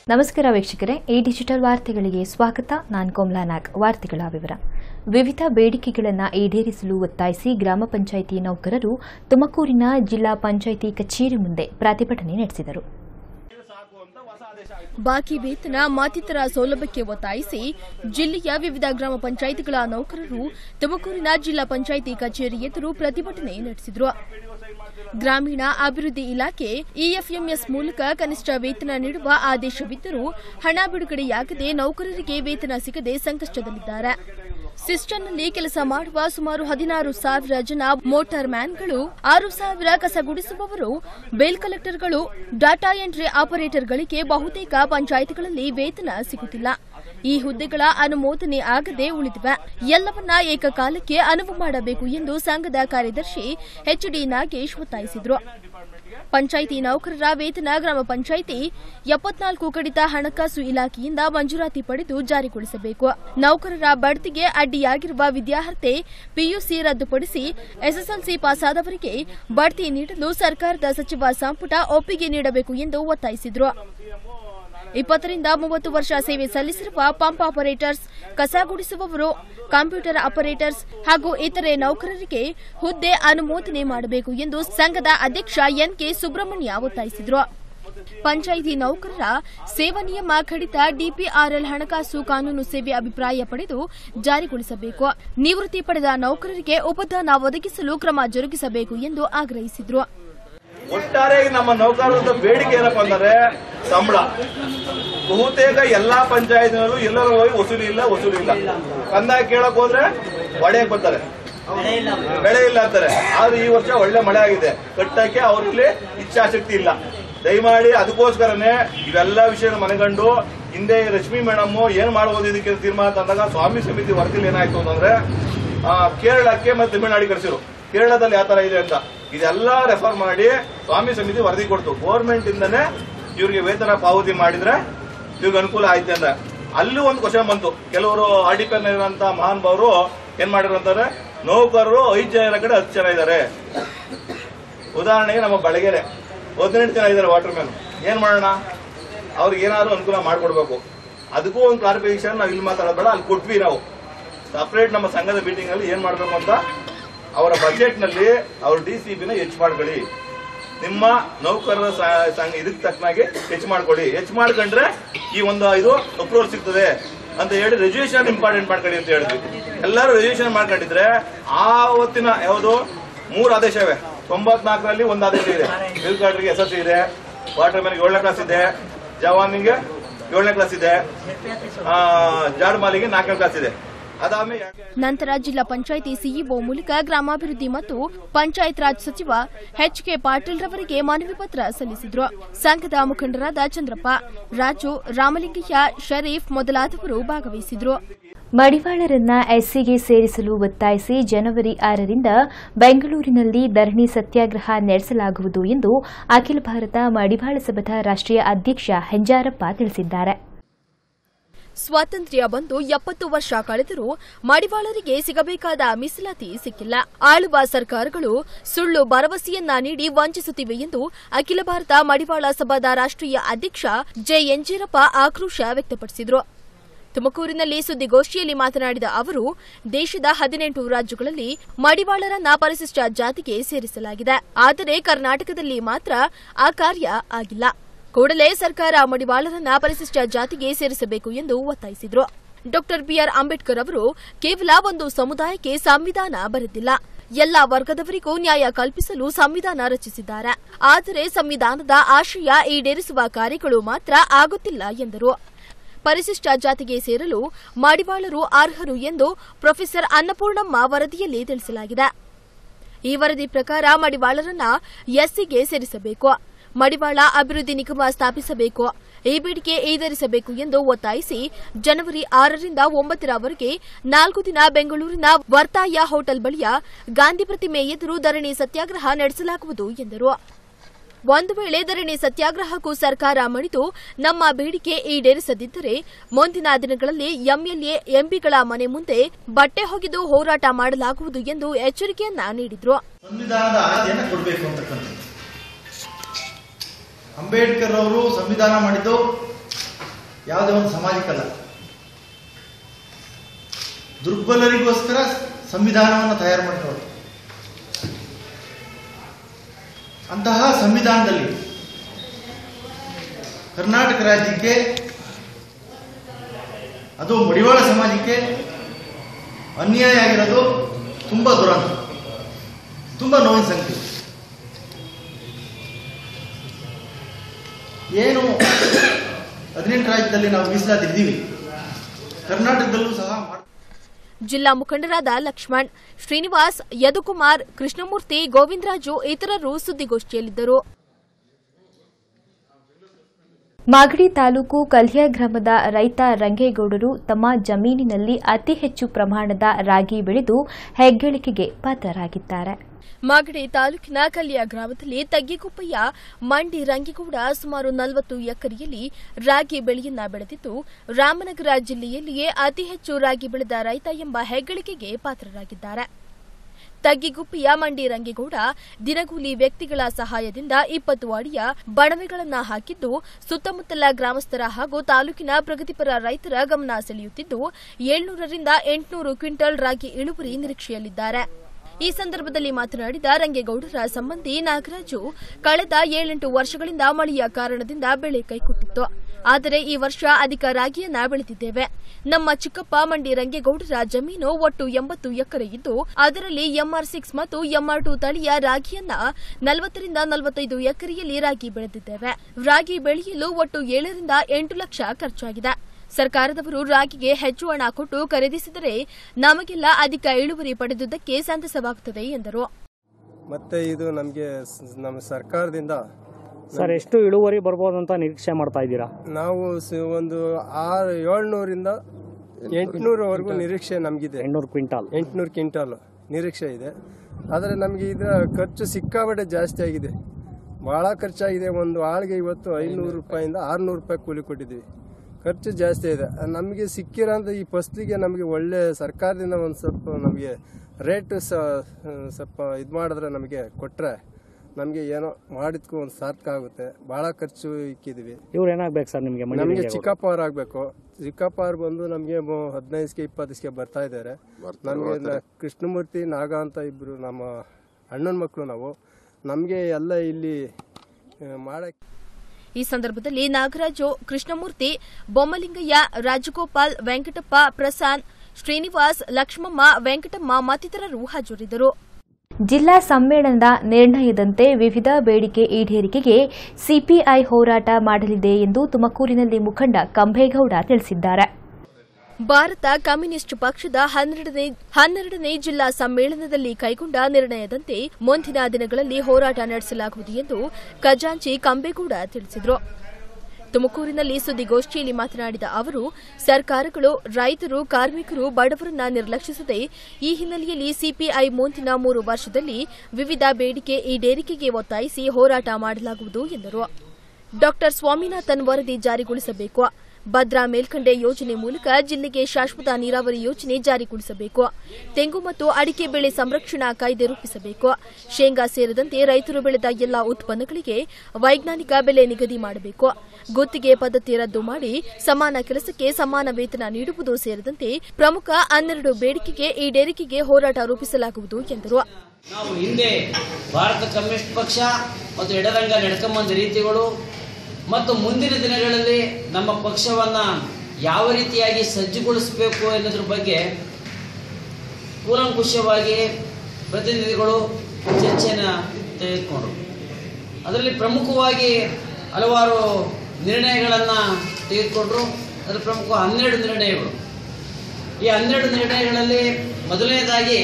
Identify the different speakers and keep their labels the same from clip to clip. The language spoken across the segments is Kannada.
Speaker 1: ನಮಸ್ಕಾರ ವೀಕ್ಷಕರೇ ಈ ಡಿಜಿಟಲ್ ವಾರ್ತೆಗಳಿಗೆ ಸ್ವಾಗತ ನಾನು ಕೋಮ್ಲಾ ನಾಗ್ ವಾರ್ತೆಗಳ ವಿವರ ವಿವಿಧ ಬೇಡಿಕೆಗಳನ್ನು ಈಡೇರಿಸಲು ಒತ್ತಾಯಿಸಿ ಗ್ರಾಮ ಪಂಚಾಯಿತಿ ನೌಕರರು ತುಮಕೂರಿನ ಜಿಲ್ಲಾ ಪಂಚಾಯಿತಿ ಕಚೇರಿ ಮುಂದೆ ಪ್ರತಿಭಟನೆ ನಡೆಸಿದರು
Speaker 2: ಬಾಕಿ ವೇತನ ಮತ್ತಿತರ ಸೌಲಭ್ಯಕ್ಕೆ ಒತ್ತಾಯಿಸಿ ಜಿಲ್ಲೆಯ ವಿವಿಧ ಗ್ರಾಮ ಪಂಚಾಯಿತಿಗಳ ನೌಕರರು ತುಮಕೂರಿನ ಜಿಲ್ಲಾ ಪಂಚಾಯಿತಿ ಕಚೇರಿ ಎದುರು ಪ್ರತಿಭಟನೆ ನಡೆಸಿದರು ಗ್ರಾಮೀಣ ಅಭಿವೃದ್ಧಿ ಇಲಾಖೆ ಇಎಫ್ಎಂಎಸ್ ಮೂಲಕ ಕನಿಷ್ಠ ವೇತನ ನೀಡುವ ಆದೇಶವಿದ್ದರೂ ಹಣ ಬಿಡುಗಡೆಯಾಗದೆ ನೌಕರರಿಗೆ ವೇತನ ಸಿಗದೆ ಸಂಕಷ್ಟದಲ್ಲಿದ್ದಾರೆ ಸಿಸ್ಟರ್ನಲ್ಲಿ ಕೆಲಸ ಮಾಡುವ ಸುಮಾರು ಹದಿನಾರು ಸಾವಿರ ಜನ ಮೋಟಾರ್ ಮ್ಯಾನ್ಗಳು ಆರು ಸಾವಿರ ಕಸ ಗುಡಿಸುವವರು ಬೇಲ್ ಕಲೆಕ್ಟರ್ಗಳು ಡಾಟಾ ಎಂಟ್ರಿ ಆಪರೇಟರ್ಗಳಿಗೆ ಬಹುತೇಕ ಪಂಚಾಯಿತಿಗಳಲ್ಲಿ ವೇತನ ಸಿಗುತ್ತಿಲ್ಲ ಈ ಹುದ್ದೆಗಳ ಅನುಮೋದನೆ ಆಗದೆ ಉಳಿದಿವೆ ಎಲ್ಲವನ್ನ ಏಕಕಾಲಕ್ಕೆ ಅನುವು ಮಾಡಬೇಕು ಎಂದು ಸಂಘದ ಕಾರ್ಯದರ್ಶಿ ಎಚ್ಡಿ ನಾಗೇಶ್ ಒತ್ತಾಯಿಸಿದರು ಪಂಚಾಯಿತಿ ನೌಕರರ ವೇತನ ಗ್ರಾಮ ಪಂಚಾಯಿತಿ ಎಪ್ಪತ್ನಾಲ್ಕು ಕಡಿತ ಹಣಕಾಸು ಇಲಾಖೆಯಿಂದ ಮಂಜೂರಾತಿ ಪಡೆದು ಜಾರಿಗೊಳಿಸಬೇಕು ನೌಕರರ ಬಡ್ತಿಗೆ ಅಡ್ಡಿಯಾಗಿರುವ ವಿದ್ಯಾರ್ಥಿ ಪಿಯುಸಿ ರದ್ದುಪಡಿಸಿ ಎಸ್ಎಸ್ಎಲ್ಸಿ ಪಾಸಾದವರಿಗೆ ಬಡ್ತಿ ನೀಡಲು ಸರ್ಕಾರದ ಸಚಿವ ಸಂಪುಟ ಒಪ್ಪಿಗೆ ನೀಡಬೇಕು ಎಂದು ಒತ್ತಾಯಿಸಿದರು ಇಪ್ಪತ್ತರಿಂದ ಮೂವತ್ತು ವರ್ಷ ಸೇವೆ ಸಲ್ಲಿಸಿರುವ ಪಂಪ್ ಆಪರೇಟರ್ಸ್ ಕಸ ಗುಡಿಸುವವರು ಕಂಪ್ಯೂಟರ್ ಆಪರೇಟರ್ಸ್ ಹಾಗೂ ಇತರೆ ನೌಕರರಿಗೆ ಹುದ್ದೆ ಅನುಮೋದನೆ ಮಾಡಬೇಕು ಎಂದು ಸಂಘದ ಅಧ್ಯಕ್ಷ ಎನ್ಕೆ ಸುಬ್ರಹ್ಮಣ್ಯ ಒತ್ತಾಯಿಸಿದರು ಪಂಚಾಯಿತಿ ನೌಕರರ ಸೇವಾ ನಿಯಮ ಕಡಿತ ಡಿಪಿಆರ್ಎಲ್ ಹಣಕಾಸು ಕಾನೂನು ಸೇವೆ ಅಭಿಪ್ರಾಯ ಪಡೆದು ಜಾರಿಗೊಳಿಸಬೇಕು ನಿವೃತ್ತಿ ಪಡೆದ ನೌಕರರಿಗೆ ಉಪದಾನ ಒದಗಿಸಲು ಕ್ರಮ ಜರುಗಿಸಬೇಕು ಎಂದು ಆಗ್ರಹಿಸಿದರು
Speaker 3: ಒಟ್ಟಾರೆ ನಮ್ಮ ನೌಕರರದ ಬೇಡಿಕೆ ಏನಪ್ಪಾ ಅಂದ್ರೆ ಸಂಬಳ ಬಹುತೇಕ ಎಲ್ಲಾ ಪಂಚಾಯತ್ನಲ್ಲೂ ಎಲ್ಲರೂ ಹೋಗಿ ವಸೂಲಿ ಇಲ್ಲ ವಸೂಲಿ ಇಲ್ಲ ಕಂದಾಯ ಕೇಳಕ್ ಹೋದ್ರೆ ಒಡೆಯಕ್ ಬರ್ತಾರೆ ಬೆಳೆ ಇಲ್ಲ ಅಂತಾರೆ ಆದ್ರೆ ಈ ವರ್ಷ ಒಳ್ಳೆ ಮಳೆ ಆಗಿದೆ ಕಟ್ಟಕ್ಕೆ ಅವ್ರಲ್ಲಿ ಇಚ್ಛಾಶಕ್ತಿ ಇಲ್ಲ ದಯಮಾಡಿ ಅದಕ್ಕೋಸ್ಕರನೇ ಇವೆಲ್ಲ ವಿಷಯ ಮನೆಗಂಡು ಹಿಂದೆ ರಶ್ಮಿ ಮೇಡಮ್ ಏನ್ ಮಾಡಬಹುದು ಇದಕ್ಕೆ ತೀರ್ಮಾನ ತಂದಾಗ ಸ್ವಾಮಿ ಸಮಿತಿ ವರದಿಲಿ ಏನಾಯ್ತು ಅಂತಂದ್ರೆ ಆ, ಕೇರಳಕ್ಕೆ ಮತ್ತೆ ತಮಿಳುನಾಡಿಗೆ ಕಳಿಸಿರು ಕೇರಳದಲ್ಲಿ ಯಾವ ತರ ಇದೆ ಅಂತ ಇದೆಲ್ಲ ರೆಫರ್ ಮಾಡಿ ಸ್ವಾಮಿ ಸಮಿತಿ ವರದಿ ಕೊಡ್ತು ಗೌರ್ಮೆಂಟ್ ಇಂದನೇ ಇವ್ರಿಗೆ ವೇತನ ಪಾವತಿ ಮಾಡಿದ್ರೆ ಇವ್ರಿಗೆ ಅನುಕೂಲ ಆಯ್ತು ಅಂತ ಅಲ್ಲೂ ಒಂದು ಕ್ವಶನ್ ಬಂತು ಕೆಲವರು ಆರ್ಟಿಕಲ್ ಇರುವಂತ ಮಹಾನ್ ಭಾವರು ಏನ್ ಮಾಡಿದ್ರು ಅಂತಾರೆ ನೌಕರರು ಐದು ಜನ ಕಡೆ ಹತ್ತು ಜನ ಇದ್ದಾರೆ ಉದಾಹರಣೆಗೆ ನಮ್ಮ ಬಳಗೆರೆ ಹದಿನೆಂಟು ಜನ ಇದ್ದಾರೆ ವಾಟರ್ ಮ್ಯಾನ್ ಏನ್ ಮಾಡೋಣ ಅವ್ರಿಗೆ ಏನಾದ್ರು ಅನುಕೂಲ ಮಾಡ್ಕೊಡ್ಬೇಕು ಅದಕ್ಕೂ ಒಂದು ಕ್ಲಾರಿಫಿಕೇಶನ್ ನಾವು ಇಲ್ಲಿ ಮಾತಾಡೋದು ಬೇಡ ಅಲ್ಲಿ ಕೊಟ್ವಿ ನಾವು ಸಪರೇಟ್ ನಮ್ಮ ಸಂಘದ ಮೀಟಿಂಗ್ ಅಲ್ಲಿ ಏನ್ ಮಾಡ್ಬೇಕು ಅಂತ ಅವರ ಬಜೆಟ್ ನಲ್ಲಿ ಅವ್ರ ಡಿ ಸಿ ಬಿನ ಹೆಚ್ಚು ಮಾಡ್ಕೊಳ್ಳಿ ನಿಮ್ಮ ನೌಕರರ ಸ- ಸಂಘ ಇದಕ್ಕೆ ತಕ್ಕನಾಗಿ ಹೆಚ್ಚು ಮಾಡ್ಕೊಳ್ಳಿ ಹೆಚ್ಚು ಮಾಡ್ಕೊಂಡ್ರೆ ಈ ಒಂದು ಇದು ಅಪ್ರೂವಲ್ ಸಿಗ್ತದೆ ಅಂತ ಹೇಳಿ ರೆಜುಲೇಷನ್ ಇಂಪಾರ್ಟೆಂಟ್ ಮಾಡ್ಕೊಳ್ಳಿ ಅಂತ ಹೇಳಿದ್ವಿ ಎಲ್ಲರೂ ರೆಜುಲೇಷನ್ ಮಾಡ್ಕೊಂಡಿದ್ರೆ ಆವತ್ತಿನ ಯಾವುದು ಮೂರು ಆದೇಶ ಇವೆ ತೊಂಬತ್ನಾಲ್ಕರಲ್ಲಿ ಒಂದು ಆದೇಶ ಇದೆ ಬಿಲ್ ಕಾರ್ಡ್ರಿಗೆ ಎಸ್ ಎಸ್ ಇದೆ ವಾಟರ್ ಮ್ಯಾನ್ಗೆ ಏಳನೇ ಕ್ಲಾಸ್ ಇದೆ ಜವಾನಿಗೆ ಏಳನೇ ಕ್ಲಾಸ್ ಇದೆ ಆ, ಜಾಡ್ ಮಾಲಿಗೆ ನಾಲ್ಕನೇ ಕ್ಲಾಸ್ ಇದೆ ಅದಾದ್ಮೇಲೆ
Speaker 2: ನಂತರ ಜಿಲ್ಲಾ ಪಂಚಾಯಿತಿ ಸಿಇಒ ಮೂಲಕ ಗ್ರಾಮಾಭಿವೃದ್ಧಿ ಮತ್ತು ಪಂಚಾಯತ್ ರಾಜ್ ಸಚಿವ ಎಚ್ ಕೆ ಪಾಟೀಲ್ ರವರಿಗೆ ಮನವಿ ಪತ್ರ ಸಲ್ಲಿಸಿದ್ರು ಸಂಘದ ಮುಖಂಡರಾದ ಚಂದ್ರಪ್ಪ ರಾಜು ರಾಮಲಿಂಗಯ್ಯ ಶರೀಫ್ ಮೊದಲಾದವರು ಭಾಗವಹಿಸಿದ್ರು
Speaker 1: ಮಡಿವಾಳರನ್ನ ಎಸ್ಸಿಗೆ ಸೇರಿಸಲು ಒತ್ತಾಯಿಸಿ ಜನವರಿ ಆರರಿಂದ ಬೆಂಗಳೂರಿನಲ್ಲಿ ಧರಣಿ ಸತ್ಯಾಗ್ರಹ ನಡೆಸಲಾಗುವುದು ಎಂದು ಅಖಿಲ ಭಾರತ ಮಡಿವಾಳ ಸಭಾದ ರಾಷ್ಟ್ರೀಯ ಅಧ್ಯಕ್ಷ ಹೆಂಜಾರಪ್ಪ ತಿಳಿಸಿದ್ದಾರೆ
Speaker 2: ಸ್ವಾತಂತ್ರ್ಯ ಬಂದು ಎಪ್ಪತ್ತು ವರ್ಷ ಕಳೆದರೂ ಮಡಿವಾಳರಿಗೆ ಸಿಗಬೇಕಾದ ಮೀಸಲಾತಿ ಸಿಕ್ಕಿಲ್ಲ ಆಳುವ ಸರ್ಕಾರಗಳು ಸುಳ್ಳು ಭರವಸೆಯನ್ನ ನೀಡಿ ವಂಚಿಸುತ್ತಿವೆ ಎಂದು ಅಖಿಲ ಭಾರತ ಮಡಿವಾಳ ಸಭಾದ ರಾಷ್ಟ್ರೀಯ ಅಧ್ಯಕ್ಷ ಜೆ ಎಂಜೀರಪ್ಪ ಆಕ್ರೋಶ ವ್ಯಕ್ತಪಡಿಸಿದರು ತುಮಕೂರಿನಲ್ಲಿ ಸುದ್ದಿಗೋಷ್ಠಿಯಲ್ಲಿ ಮಾತನಾಡಿದ ಅವರು ದೇಶದ ಹದಿನೆಂಟು ರಾಜ್ಯಗಳಲ್ಲಿ ಮಡಿವಾಳರನ್ನ ಪರಿಶಿಷ್ಟ ಜಾತಿಗೆ ಸೇರಿಸಲಾಗಿದೆ ಆದರೆ ಕರ್ನಾಟಕದಲ್ಲಿ ಮಾತ್ರ ಆ ಕಾರ್ಯ ಆಗಿಲ್ಲ ಕೂಡಲೇ ಸರ್ಕಾರ ಮಡಿವಾಳರನ್ನ ಪರಿಶಿಷ್ಟ ಜಾತಿಗೆ ಸೇರಿಸಬೇಕು ಎಂದು ಒತ್ತಾಯಿಸಿದರು ಡಾಕ್ಟರ್ ಬಿಆರ್ ಅಂಬೇಡ್ಕರ್ ಅವರು ಕೇವಲ ಒಂದು ಸಮುದಾಯಕ್ಕೆ ಸಂವಿಧಾನ ಬರೆದಿಲ್ಲ ಎಲ್ಲ ವರ್ಗದವರಿಗೂ ನ್ಯಾಯ ಕಲ್ಪಿಸಲು ಸಂವಿಧಾನ ರಚಿಸಿದ್ದಾರೆ ಆದರೆ ಸಂವಿಧಾನದ ಆಶಯ ಈಡೇರಿಸುವ ಕಾರ್ಯಗಳು ಮಾತ್ರ ಆಗುತ್ತಿಲ್ಲ ಎಂದರು ಪರಿಶಿಷ್ಟ ಜಾತಿಗೆ ಸೇರಲು ಮಡಿವಾಳರು ಅರ್ಹರು ಎಂದು ಪ್ರೊಫೆಸರ್ ಅನ್ನಪೂರ್ಣಮ್ಮ ವರದಿಯಲ್ಲಿ ತಿಳಿಸಲಾಗಿದೆ ಈ ವರದಿ ಪ್ರಕಾರ ಮಡಿವಾಳರನ್ನ ಎಸ್ಸಿಗೆ ಸೇರಿಸಬೇಕು ಮಡಿವಾಳ ಅಭಿವೃದ್ಧಿ ನಿಗಮ ಸ್ಥಾಪಿಸಬೇಕು ಈ ಬೇಡಿಕೆ ಈಡೇರಿಸಬೇಕು ಎಂದು ಒತ್ತಾಯಿಸಿ ಜನವರಿ ಆರರಿಂದ ಒಂಬತ್ತರವರೆಗೆ ನಾಲ್ಕು ದಿನ ಬೆಂಗಳೂರಿನ ವರ್ತಾಯ ಹೋಟೆಲ್ ಬಳಿಯ ಗಾಂಧಿ ಪ್ರತಿಮೆ ಎದುರು ಧರಣಿ ಸತ್ಯಾಗ್ರಹ ನಡೆಸಲಾಗುವುದು ಎಂದರು ಒಂದು ವೇಳೆ ಧರಣಿ ಸತ್ಯಾಗ್ರಹಕ್ಕೂ ಸರ್ಕಾರ ಮಣಿದು ನಮ್ಮ ಬೇಡಿಕೆ ಈಡೇರಿಸದಿದ್ದರೆ ಮುಂದಿನ ದಿನಗಳಲ್ಲಿ ಎಂಎಲ್ಎ ಎಂಪಿಗಳ ಮನೆ ಮುಂದೆ ಬಟ್ಟೆ ಹೊಗೆದು ಹೋರಾಟ ಮಾಡಲಾಗುವುದು ಎಂದು ಎಚ್ಚರಿಕೆಯನ್ನ ನೀಡಿದ್ರು
Speaker 4: ಸಂವಿಧಾನದ ಆದ್ಯನ ಕೊಡಬೇಕು ಅಂತಕ್ಕಂಥದ್ದು ಅಂಬೇಡ್ಕರ್ ಅವರು ಸಂವಿಧಾನ ಮಾಡಿದ್ದು ಯಾವುದೇ ಒಂದು ಸಮಾಜಕ್ಕಲ್ಲ ದುರ್ಬಲರಿಗೋಸ್ಕರ ಸಂವಿಧಾನವನ್ನು ತಯಾರು ಮಾಡಿರೋರು ಅಂತಹ ಸಂವಿಧಾನದಲ್ಲಿ ಕರ್ನಾಟಕ ರಾಜ್ಯಕ್ಕೆ ಅದು ಮಡಿವಾಳ ಸಮಾಜಕ್ಕೆ ಅನ್ಯಾಯ ಆಗಿರೋದು ತುಂಬ ದುರಂತ ತುಂಬ ನೋವಿನ ಸಂಗತಿ ಏನು ಹದಿನೆಂಟು ರಾಜ್ಯದಲ್ಲಿ ನಾವು ಮೀಸಲಾತಿದ್ದೀವಿ ಕರ್ನಾಟಕದಲ್ಲೂ ಸಹ ಮಾಡ್-
Speaker 2: ಜಿಲ್ಲಾ ಮುಖಂಡರಾದ ಲಕ್ಷ್ಮಣ್ ಶ್ರೀನಿವಾಸ್ ಯದುಕುಮಾರ್ ಕೃಷ್ಣಮೂರ್ತಿ ಗೋವಿಂದರಾಜು ಇತರರು ಸುದ್ದಿಗೋಷ್ಠಿಯಲ್ಲಿದ್ದರು
Speaker 1: ಮಾಗಡಿ ತಾಲೂಕು ಕಲ್ಯ ಗ್ರಾಮದ ರೈತ ರಂಗೇಗೌಡರು ತಮ್ಮ ಜಮೀನಿನಲ್ಲಿ ಅತಿ ಹೆಚ್ಚು ಪ್ರಮಾಣದ ರಾಗಿ ಬೆಳೆದು ಹೆಗ್ಗಳಿಕೆಗೆ ಪಾತ್ರರಾಗಿದ್ದಾರೆ
Speaker 2: ಮಾಗಡಿ ತಾಲೂಕಿನ ಕಲ್ಲಿಯ ಗ್ರಾಮದಲ್ಲಿ ತಗ್ಗಿಗುಪ್ಪಯ್ಯ ಮಂಡಿ ರಂಗೇಗೌಡ ಸುಮಾರು ನಲವತ್ತು ಎಕರೆಯಲ್ಲಿ ರಾಗಿ ಬೆಳೆಯನ್ನ ಬೆಳೆದಿದ್ದು ರಾಮನಗರ ಜಿಲ್ಲೆಯಲ್ಲಿಯೇ ಅತಿ ಹೆಚ್ಚು ರಾಗಿ ಬೆಳೆದ ರೈತ ಎಂಬ ಹೆಗ್ಗಳಿಕೆಗೆ ಪಾತ್ರರಾಗಿದ್ದಾರೆ ತಗ್ಗಿಗುಪ್ಪಿಯ ಮಂಡಿ ರಂಗೇಗೌಡ ದಿನಗೂಲಿ ವ್ಯಕ್ತಿಗಳ ಸಹಾಯದಿಂದ ಇಪ್ಪತ್ತು ಅಡಿಯ ಬಣವೆಗಳನ್ನ ಹಾಕಿದ್ದು ಸುತ್ತಮುತ್ತಲ ಗ್ರಾಮಸ್ಥರ ಹಾಗೂ ತಾಲೂಕಿನ ಪ್ರಗತಿಪರ ರೈತರ ಗಮನ ಸೆಳೆಯುತ್ತಿದ್ದು ಏಳ್ನೂರರಿಂದ ಎಂಟುನೂರು ಕ್ವಿಂಟಲ್ ರಾಗಿ ಇಳುವರಿ ನಿರೀಕ್ಷೆಯಲ್ಲಿದ್ದಾರೆ ಈ ಸಂದರ್ಭದಲ್ಲಿ ಮಾತನಾಡಿದ ರಂಗೇಗೌಡರ ಸಂಬಂಧಿ ನಾಗರಾಜು ಕಳೆದ ಏಳೆಂಟು ವರ್ಷಗಳಿಂದ ಮಳೆಯ ಕಾರಣದಿಂದ ಬೆಳೆ ಕೈಕೊಟ್ಟಿತ್ತು ಆದರೆ ಈ ವರ್ಷ ಅಧಿಕ ರಾಗಿಯನ್ನ ಬೆಳೆದಿದ್ದೇವೆ ನಮ್ಮ ಚಿಕ್ಕಪ್ಪ ಮಂಡಿ ರಂಗೇಗೌಡರ ಜಮೀನು ಒಟ್ಟು ಎಂಬತ್ತು ಎಕರೆ ಇದ್ದು ಅದರಲ್ಲಿ ಎಂಆರ್ ಸಿಕ್ಸ್ ಮತ್ತು ಎಂಆರ್ ಟು ತಳಿಯ ರಾಗಿಯನ್ನ ನಲವತ್ತರಿಂದ ನಲವತ್ತೈದು ಎಕರೆಯಲ್ಲಿ ರಾಗಿ ಬೆಳೆದಿದ್ದೇವೆ ರಾಗಿ ಬೆಳೆಯಲು ಒಟ್ಟು ಏಳರಿಂದ ಎಂಟು ಲಕ್ಷ ಖರ್ಚಾಗಿದೆ ಸರ್ಕಾರದವರು ರಾಗಿಗೆ ಹೆಚ್ಚು ಹಣ ಕೊಟ್ಟು ಖರೀದಿಸಿದರೆ ನಮಗೆಲ್ಲ ಅಧಿಕ ಇಳುವರಿ ಪಡೆದುದಕ್ಕೆ ಸಂತಸವಾಗುತ್ತದೆ ಎಂದರು
Speaker 5: ಮತ್ತೆ ಇದು ನಮಗೆ ನಮ್ಮ ಸರ್ಕಾರದಿಂದ
Speaker 6: ಸರ್ ಎಷ್ಟು ಇಳುವರಿ ಬರ್ಬೋದು ಅಂತ ನಿರೀಕ್ಷೆ ಮಾಡ್ತಾ ಇದ್ದೀರಾ
Speaker 5: ನಾವು ಸ- ಒಂದು ಆರು ಏಳ್ನೂರಿಂದ ಎಂಟುನೂರವರೆಗೂ ನಿರೀಕ್ಷೆ ನಮಗಿದೆ
Speaker 6: ಎಂಟ್ನೂರು ಕ್ವಿಂಟಾಲ್
Speaker 5: ಎಂಟುನೂರು ಕ್ವಿಂಟಾಲ್ ನಿರೀಕ್ಷೆ ಇದೆ ಆದರೆ ನಮಗೆ ಇದರ ಖರ್ಚು ಸಿಕ್ಕಾಪಟ್ಟೆ ಜಾಸ್ತಿ ಆಗಿದೆ ಭಾಳ ಖರ್ಚಾಗಿದೆ ಒಂದು ಆಳಿಗೆ ಇವತ್ತು ಐನೂರು ರೂಪಾಯಿಂದ ಆರುನೂರು ರೂಪಾಯಿ ಕೂಲಿ ಕೊಟ್ಟಿದ್ದೀವಿ ಖರ್ಚು ಜಾಸ್ತಿ ಇದೆ ನಮಗೆ ಸಿಕ್ಕಿರೋಂಥ ಈ ಫಸ್ಲಿಗೆ ನಮಗೆ ಒಳ್ಳೆ ಸರ್ಕಾರದಿಂದ ಒಂದು ಸ್ವಲ್ಪ ನಮಗೆ ರೇಟ್ ಸ್ವಲ್ಪ ಇದು ಮಾಡಿದ್ರೆ ನಮಗೆ ಕೊಟ್ಟರೆ ನಮಗೆ ಏನೋ ಮಾಡಿದ್ಕೂ ಒಂದು ಸಾರ್ಥಕ ಆಗುತ್ತೆ ಭಾಳ ಖರ್ಚು ಇಕ್ಕಿದ್ವಿ
Speaker 6: ಇವ್ರು ಏನಾಗ್ಬೇಕು ಸರ್ ನಿಮಗೆ
Speaker 5: ನಮಗೆ ಚಿಕ್ಕಪ್ಪ ಅವ್ರು ಆಗ್ಬೇಕು ಚಿಕ್ಕಪ್ಪ ಅವ್ರು ಬಂದು ನಮಗೆ ಹದಿನೈದಕ್ಕೆ ಇಪ್ಪತ್ತಕ್ಕೆ ಬರ್ತಾ ಇದ್ದಾರೆ ನಮಗೆ ನ- ಕೃಷ್ಣಮೂರ್ತಿ ನಾಗ ಅಂತ ಇಬ್ರು ನಮ್ಮ ಅಣ್ಣನ ಮಕ್ಕಳು ನಾವು ನಮಗೆ ಎಲ್ಲ ಇಲ್ಲಿ ಆ, ಮಾಡಕ್ಕೆ
Speaker 2: ಈ ಸಂದರ್ಭದಲ್ಲಿ ನಾಗರಾಜು ಕೃಷ್ಣಮೂರ್ತಿ ಬೊಮ್ಮಲಿಂಗಯ್ಯ ರಾಜಗೋಪಾಲ್ ವೆಂಕಟಪ್ಪ ಪ್ರಸಾದ್ ಶ್ರೀನಿವಾಸ್ ಲಕ್ಷ್ಮಮ್ಮ ವೆಂಕಟಮ್ಮ ಮತ್ತಿತರರು ಹಾಜರಿದ್ದರು
Speaker 1: ಜಿಲ್ಲಾ ಸಮ್ಮೇಳನದ ನಿರ್ಣಯದಂತೆ ವಿವಿಧ ಬೇಡಿಕೆ ಈಡೇರಿಕೆಗೆ ಸಿಪಿಐ ಹೋರಾಟ ಮಾಡಲಿದೆ ಎಂದು ತುಮಕೂರಿನಲ್ಲಿ ಮುಖಂಡ ಕಂಬೇಗೌಡ ತಿಳಿಸಿದ್ದಾರೆ
Speaker 2: ಭಾರತ ಕಮ್ಯುನಿಸ್ಟ್ ಪಕ್ಷದ ಹನ್ನೆರಡನೇ ಹನ್ನೆರಡನೇ ಜಿಲ್ಲಾ ಸಮ್ಮೇಳನದಲ್ಲಿ ಕೈಗೊಂಡ ನಿರ್ಣಯದಂತೆ ಮುಂದಿನ ದಿನಗಳಲ್ಲಿ ಹೋರಾಟ ನಡೆಸಲಾಗುವುದು ಎಂದು ಖಜಾಂಚಿ ಕಂಬೇಗೌಡ ತಿಳಿಸಿದರು ತುಮಕೂರಿನಲ್ಲಿ ಸುದ್ದಿಗೋಷ್ಠಿಯಲ್ಲಿ ಮಾತನಾಡಿದ ಅವರು ಸರ್ಕಾರಗಳು ರೈತರು ಕಾರ್ಮಿಕರು ಬಡವರನ್ನ ನಿರ್ಲಕ್ಷಿಸದೆ ಈ ಹಿನ್ನೆಲೆಯಲ್ಲಿ ಸಿಪಿಐ ಮುಂದಿನ ಮೂರು ವರ್ಷದಲ್ಲಿ ವಿವಿಧ ಬೇಡಿಕೆ ಈಡೇರಿಕೆಗೆ ಒತ್ತಾಯಿಸಿ ಹೋರಾಟ ಮಾಡಲಾಗುವುದು ಎಂದರು ಡಾಕ್ಟರ್ ಸ್ವಾಮಿನಾಥನ್ ವರದಿ ಜಾರಿಗೊಳಿಸಬೇಕು ಭದ್ರಾ ಮೇಲ್ಕಂಡೆ ಯೋಜನೆ ಮೂಲಕ ಜಿಲ್ಲೆಗೆ ಶಾಶ್ವತ ನೀರಾವರಿ ಯೋಜನೆ ಜಾರಿಗೊಳಿಸಬೇಕು ತೆಂಗು ಮತ್ತು ಅಡಿಕೆ ಬೆಳೆ ಸಂರಕ್ಷಣಾ ಕಾಯ್ದೆ ರೂಪಿಸಬೇಕು ಶೇಂಗಾ ಸೇರಿದಂತೆ ರೈತರು ಬೆಳೆದ ಎಲ್ಲಾ ಉತ್ಪನ್ನಗಳಿಗೆ ವೈಜ್ಞಾನಿಕ ಬೆಲೆ ನಿಗದಿ ಮಾಡಬೇಕು ಗುತ್ತಿಗೆ ಪದ್ಧತಿ ರದ್ದು ಮಾಡಿ ಸಮಾನ ಕೆಲಸಕ್ಕೆ ಸಮಾನ ವೇತನ ನೀಡುವುದು ಸೇರಿದಂತೆ ಪ್ರಮುಖ ಹನ್ನೆರಡು ಬೇಡಿಕೆಗೆ ಈಡೇರಿಕೆಗೆ ಹೋರಾಟ ರೂಪಿಸಲಾಗುವುದು ಎಂದರು
Speaker 7: ನಾವು ಹಿಂದೆ ಭಾರತ ಕಮ್ಯುನಿಸ್ಟ್ ಪಕ್ಷ ಮತ್ತು ಎಡರಂಗ ನಡ್ಕೊಂಬಂದ ರೀತಿಗಳು ಮತ್ತು ಮುಂದಿನ ದಿನಗಳಲ್ಲಿ ನಮ್ಮ ಪಕ್ಷವನ್ನ ಯಾವ ರೀತಿಯಾಗಿ ಸಜ್ಜುಗೊಳಿಸಬೇಕು ಎನ್ನುವುದ್ರ ಬಗ್ಗೆ ಕೂಲಂಕುಷವಾಗಿ ಪ್ರತಿನಿಧಿಗಳು ಚರ್ಚೆಯನ್ನು ತೆಗೆದುಕೊಂಡರು ಅದರಲ್ಲಿ ಪ್ರಮುಖವಾಗಿ ಹಲವಾರು ನಿರ್ಣಯಗಳನ್ನು ತೆಗೆದುಕೊಂಡ್ರು ಅದರಲ್ಲಿ ಪ್ರಮುಖ ಹನ್ನೆರಡು ನಿರ್ಣಯಗಳು ಈ ಹನ್ನೆರಡು ನಿರ್ಣಯಗಳಲ್ಲಿ ಮೊದಲನೇದಾಗಿ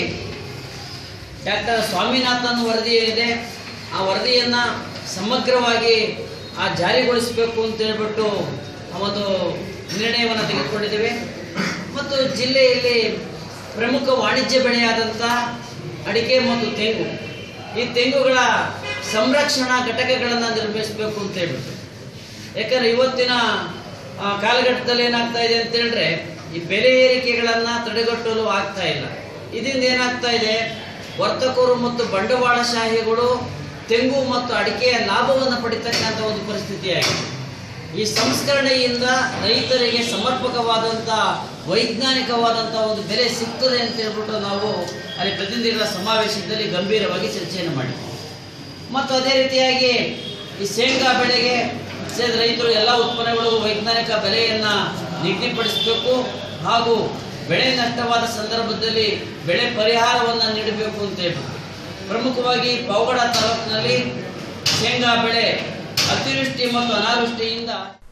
Speaker 7: ಡಾಕ್ಟರ್ ಸ್ವಾಮಿನಾಥನ್ ವರದಿ ಏನಿದೆ ಆ ವರದಿಯನ್ನು ಸಮಗ್ರವಾಗಿ ಆ ಜಾರಿಗೊಳಿಸಬೇಕು ಅಂತ ಹೇಳ್ಬಿಟ್ಟು ಆ ಒಂದು ನಿರ್ಣಯವನ್ನು ತೆಗೆದುಕೊಂಡಿದ್ದೇವೆ ಮತ್ತು ಜಿಲ್ಲೆಯಲ್ಲಿ ಪ್ರಮುಖ ವಾಣಿಜ್ಯ ಬೆಳೆಯಾದಂಥ ಅಡಿಕೆ ಮತ್ತು ತೆಂಗು ಈ ತೆಂಗುಗಳ ಸಂರಕ್ಷಣಾ ಘಟಕಗಳನ್ನು ನಿರ್ಮಿಸಬೇಕು ಅಂತ ಹೇಳ್ಬಿಟ್ಟು ಯಾಕಂದ್ರೆ ಇವತ್ತಿನ ಆ, ಕಾಲಘಟ್ಟದಲ್ಲಿ ಏನಾಗ್ತಾ ಇದೆ ಅಂತ ಹೇಳಿದ್ರೆ ಈ ಬೆಲೆ ಏರಿಕೆಗಳನ್ನ ತಡೆಗಟ್ಟಲು ಆಗ್ತಾ ಇಲ್ಲ ಇದರಿಂದ ಏನಾಗ್ತಾ ಇದೆ ವರ್ತಕರು ಮತ್ತು ಬಂಡವಾಳಶಾಹಿಗಳು ತೆಂಗು ಮತ್ತು ಅಡಿಕೆಯ ಲಾಭವನ್ನು ಪಡಿತಕ್ಕಂಥ ಒಂದು ಪರಿಸ್ಥಿತಿ ಆಗಿದೆ ಈ ಸಂಸ್ಕರಣೆಯಿಂದ ರೈತರಿಗೆ ಸಮರ್ಪಕವಾದಂಥ ವೈಜ್ಞಾನಿಕವಾದಂಥ ಒಂದು ಬೆಲೆ ಸಿಗ್ತದೆ ಅಂತ ಹೇಳ್ಬಿಟ್ಟು ನಾವು ಅಲ್ಲಿ ಪ್ರತಿನಿಧಿಗಳ ಸಮಾವೇಶದಲ್ಲಿ ಗಂಭೀರವಾಗಿ ಚರ್ಚೆಯನ್ನು ಮಾಡಿದ್ವಿ ಮತ್ತು ಅದೇ ರೀತಿಯಾಗಿ ಈ ಶೇಂಗಾ ಬೆಳೆಗೆ ಸೇರಿದ ರೈತರು ಎಲ್ಲ ಉತ್ಪನ್ನಗಳಿಗೂ ವೈಜ್ಞಾನಿಕ ಬೆಲೆಯನ್ನು ನಿಗದಿಪಡಿಸಬೇಕು ಹಾಗೂ ಬೆಳೆ ನಷ್ಟವಾದ ಸಂದರ್ಭದಲ್ಲಿ ಬೆಳೆ ಪರಿಹಾರವನ್ನು ನೀಡಬೇಕು ಅಂತ ಹೇಳ್ಬಿಟ್ಟು ಪ್ರಮುಖವಾಗಿ ಪಾವಗಡ ತಾಲೂಕಿನಲ್ಲಿ ಶೇಂಗಾ ಬೆಳೆ ಅತಿವೃಷ್ಟಿ ಮತ್ತು ಅನಾವೃಷ್ಟಿಯಿಂದ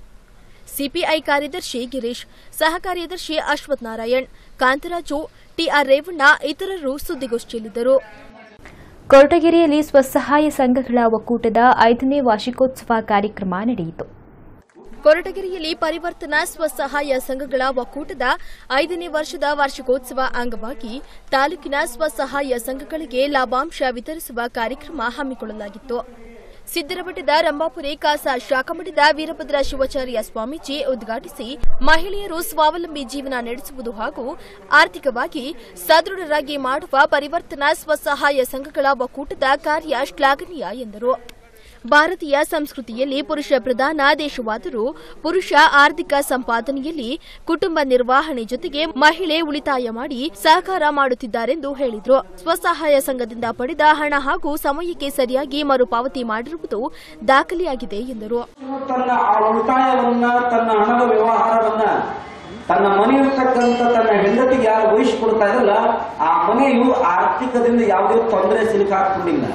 Speaker 2: ಸಿಪಿಐ ಕಾರ್ಯದರ್ಶಿ ಗಿರೀಶ್ ಸಹ ಕಾರ್ಯದರ್ಶಿ ಅಶ್ವಥ್ ನಾರಾಯಣ್ ಕಾಂತರಾಜು ಟಿಆರ್ ರೇವಣ್ಣ ಇತರರು ಸುದ್ದಿಗೋಷ್ಠಿಯಲ್ಲಿದ್ದರು
Speaker 1: ಕೊರಟಗೆರೆಯಲ್ಲಿ ಸ್ವಸಹಾಯ ಸಂಘಗಳ ಒಕ್ಕೂಟದ ಐದನೇ ವಾರ್ಷಿಕೋತ್ಸವ ಕಾರ್ಯಕ್ರಮ ನಡೆಯಿತು
Speaker 2: ಕೊರಟಗೆರೆಯಲ್ಲಿ ಪರಿವರ್ತನಾ ಸ್ವಸಹಾಯ ಸಂಘಗಳ ಒಕ್ಕೂಟದ ಐದನೇ ವರ್ಷದ ವಾರ್ಷಿಕೋತ್ಸವ ಅಂಗವಾಗಿ ತಾಲೂಕಿನ ಸ್ವಸಹಾಯ ಸಂಘಗಳಿಗೆ ಲಾಭಾಂಶ ವಿತರಿಸುವ ಕಾರ್ಯಕ್ರಮ ಹಮ್ಮಿಕೊಳ್ಳಲಾಗಿತ್ತು ಸಿದ್ದರಮಠದ ರಂಭಾಪುರಿ ಕಾಸಾ ಶಾಖಮಠದ ವೀರಭದ್ರ ಶಿವಾಚಾರ್ಯ ಸ್ವಾಮೀಜಿ ಉದ್ಘಾಟಿಸಿ ಮಹಿಳೆಯರು ಸ್ವಾವಲಂಬಿ ಜೀವನ ನಡೆಸುವುದು ಹಾಗೂ ಆರ್ಥಿಕವಾಗಿ ಸದೃಢರಾಗಿ ಮಾಡುವ ಪರಿವರ್ತನಾ ಸ್ವಸಹಾಯ ಸಂಘಗಳ ಒಕ್ಕೂಟದ ಕಾರ್ಯ ಶ್ಲಾಘನೀಯ ಎಂದರು ಭಾರತೀಯ ಸಂಸ್ಕೃತಿಯಲ್ಲಿ ಪುರುಷ ಪ್ರಧಾನ ದೇಶವಾದರೂ ಪುರುಷ ಆರ್ಥಿಕ ಸಂಪಾದನೆಯಲ್ಲಿ ಕುಟುಂಬ ನಿರ್ವಹಣೆ ಜೊತೆಗೆ ಮಹಿಳೆ ಉಳಿತಾಯ ಮಾಡಿ ಸಹಕಾರ ಮಾಡುತ್ತಿದ್ದಾರೆಂದು ಹೇಳಿದರು ಸ್ವಸಹಾಯ ಸಂಘದಿಂದ ಪಡೆದ ಹಣ ಹಾಗೂ ಸಮಯಕ್ಕೆ ಸರಿಯಾಗಿ ಮರುಪಾವತಿ ಮಾಡಿರುವುದು ದಾಖಲೆಯಾಗಿದೆ ಎಂದರು
Speaker 8: ತನ್ನ ಆ ಉಳಿತಾಯವನ್ನ ತನ್ನ ಹಣದ ವ್ಯವಹಾರವನ್ನ ತನ್ನ ಮನೆಯಿರ್ತಕ್ಕಂಥ ತನ್ನ ಹೆಂಡತಿಗೆ ಯಾರು ವಹಿಸಿಕೊಡ್ತಾ ಇರಲ್ಲ ಆ ಮನೆಯು ಆರ್ಥಿಕದಿಂದ ಯಾವುದೇ ತೊಂದರೆ ಸಿಲುಕಾಕೊಂಡಿಲ್ಲ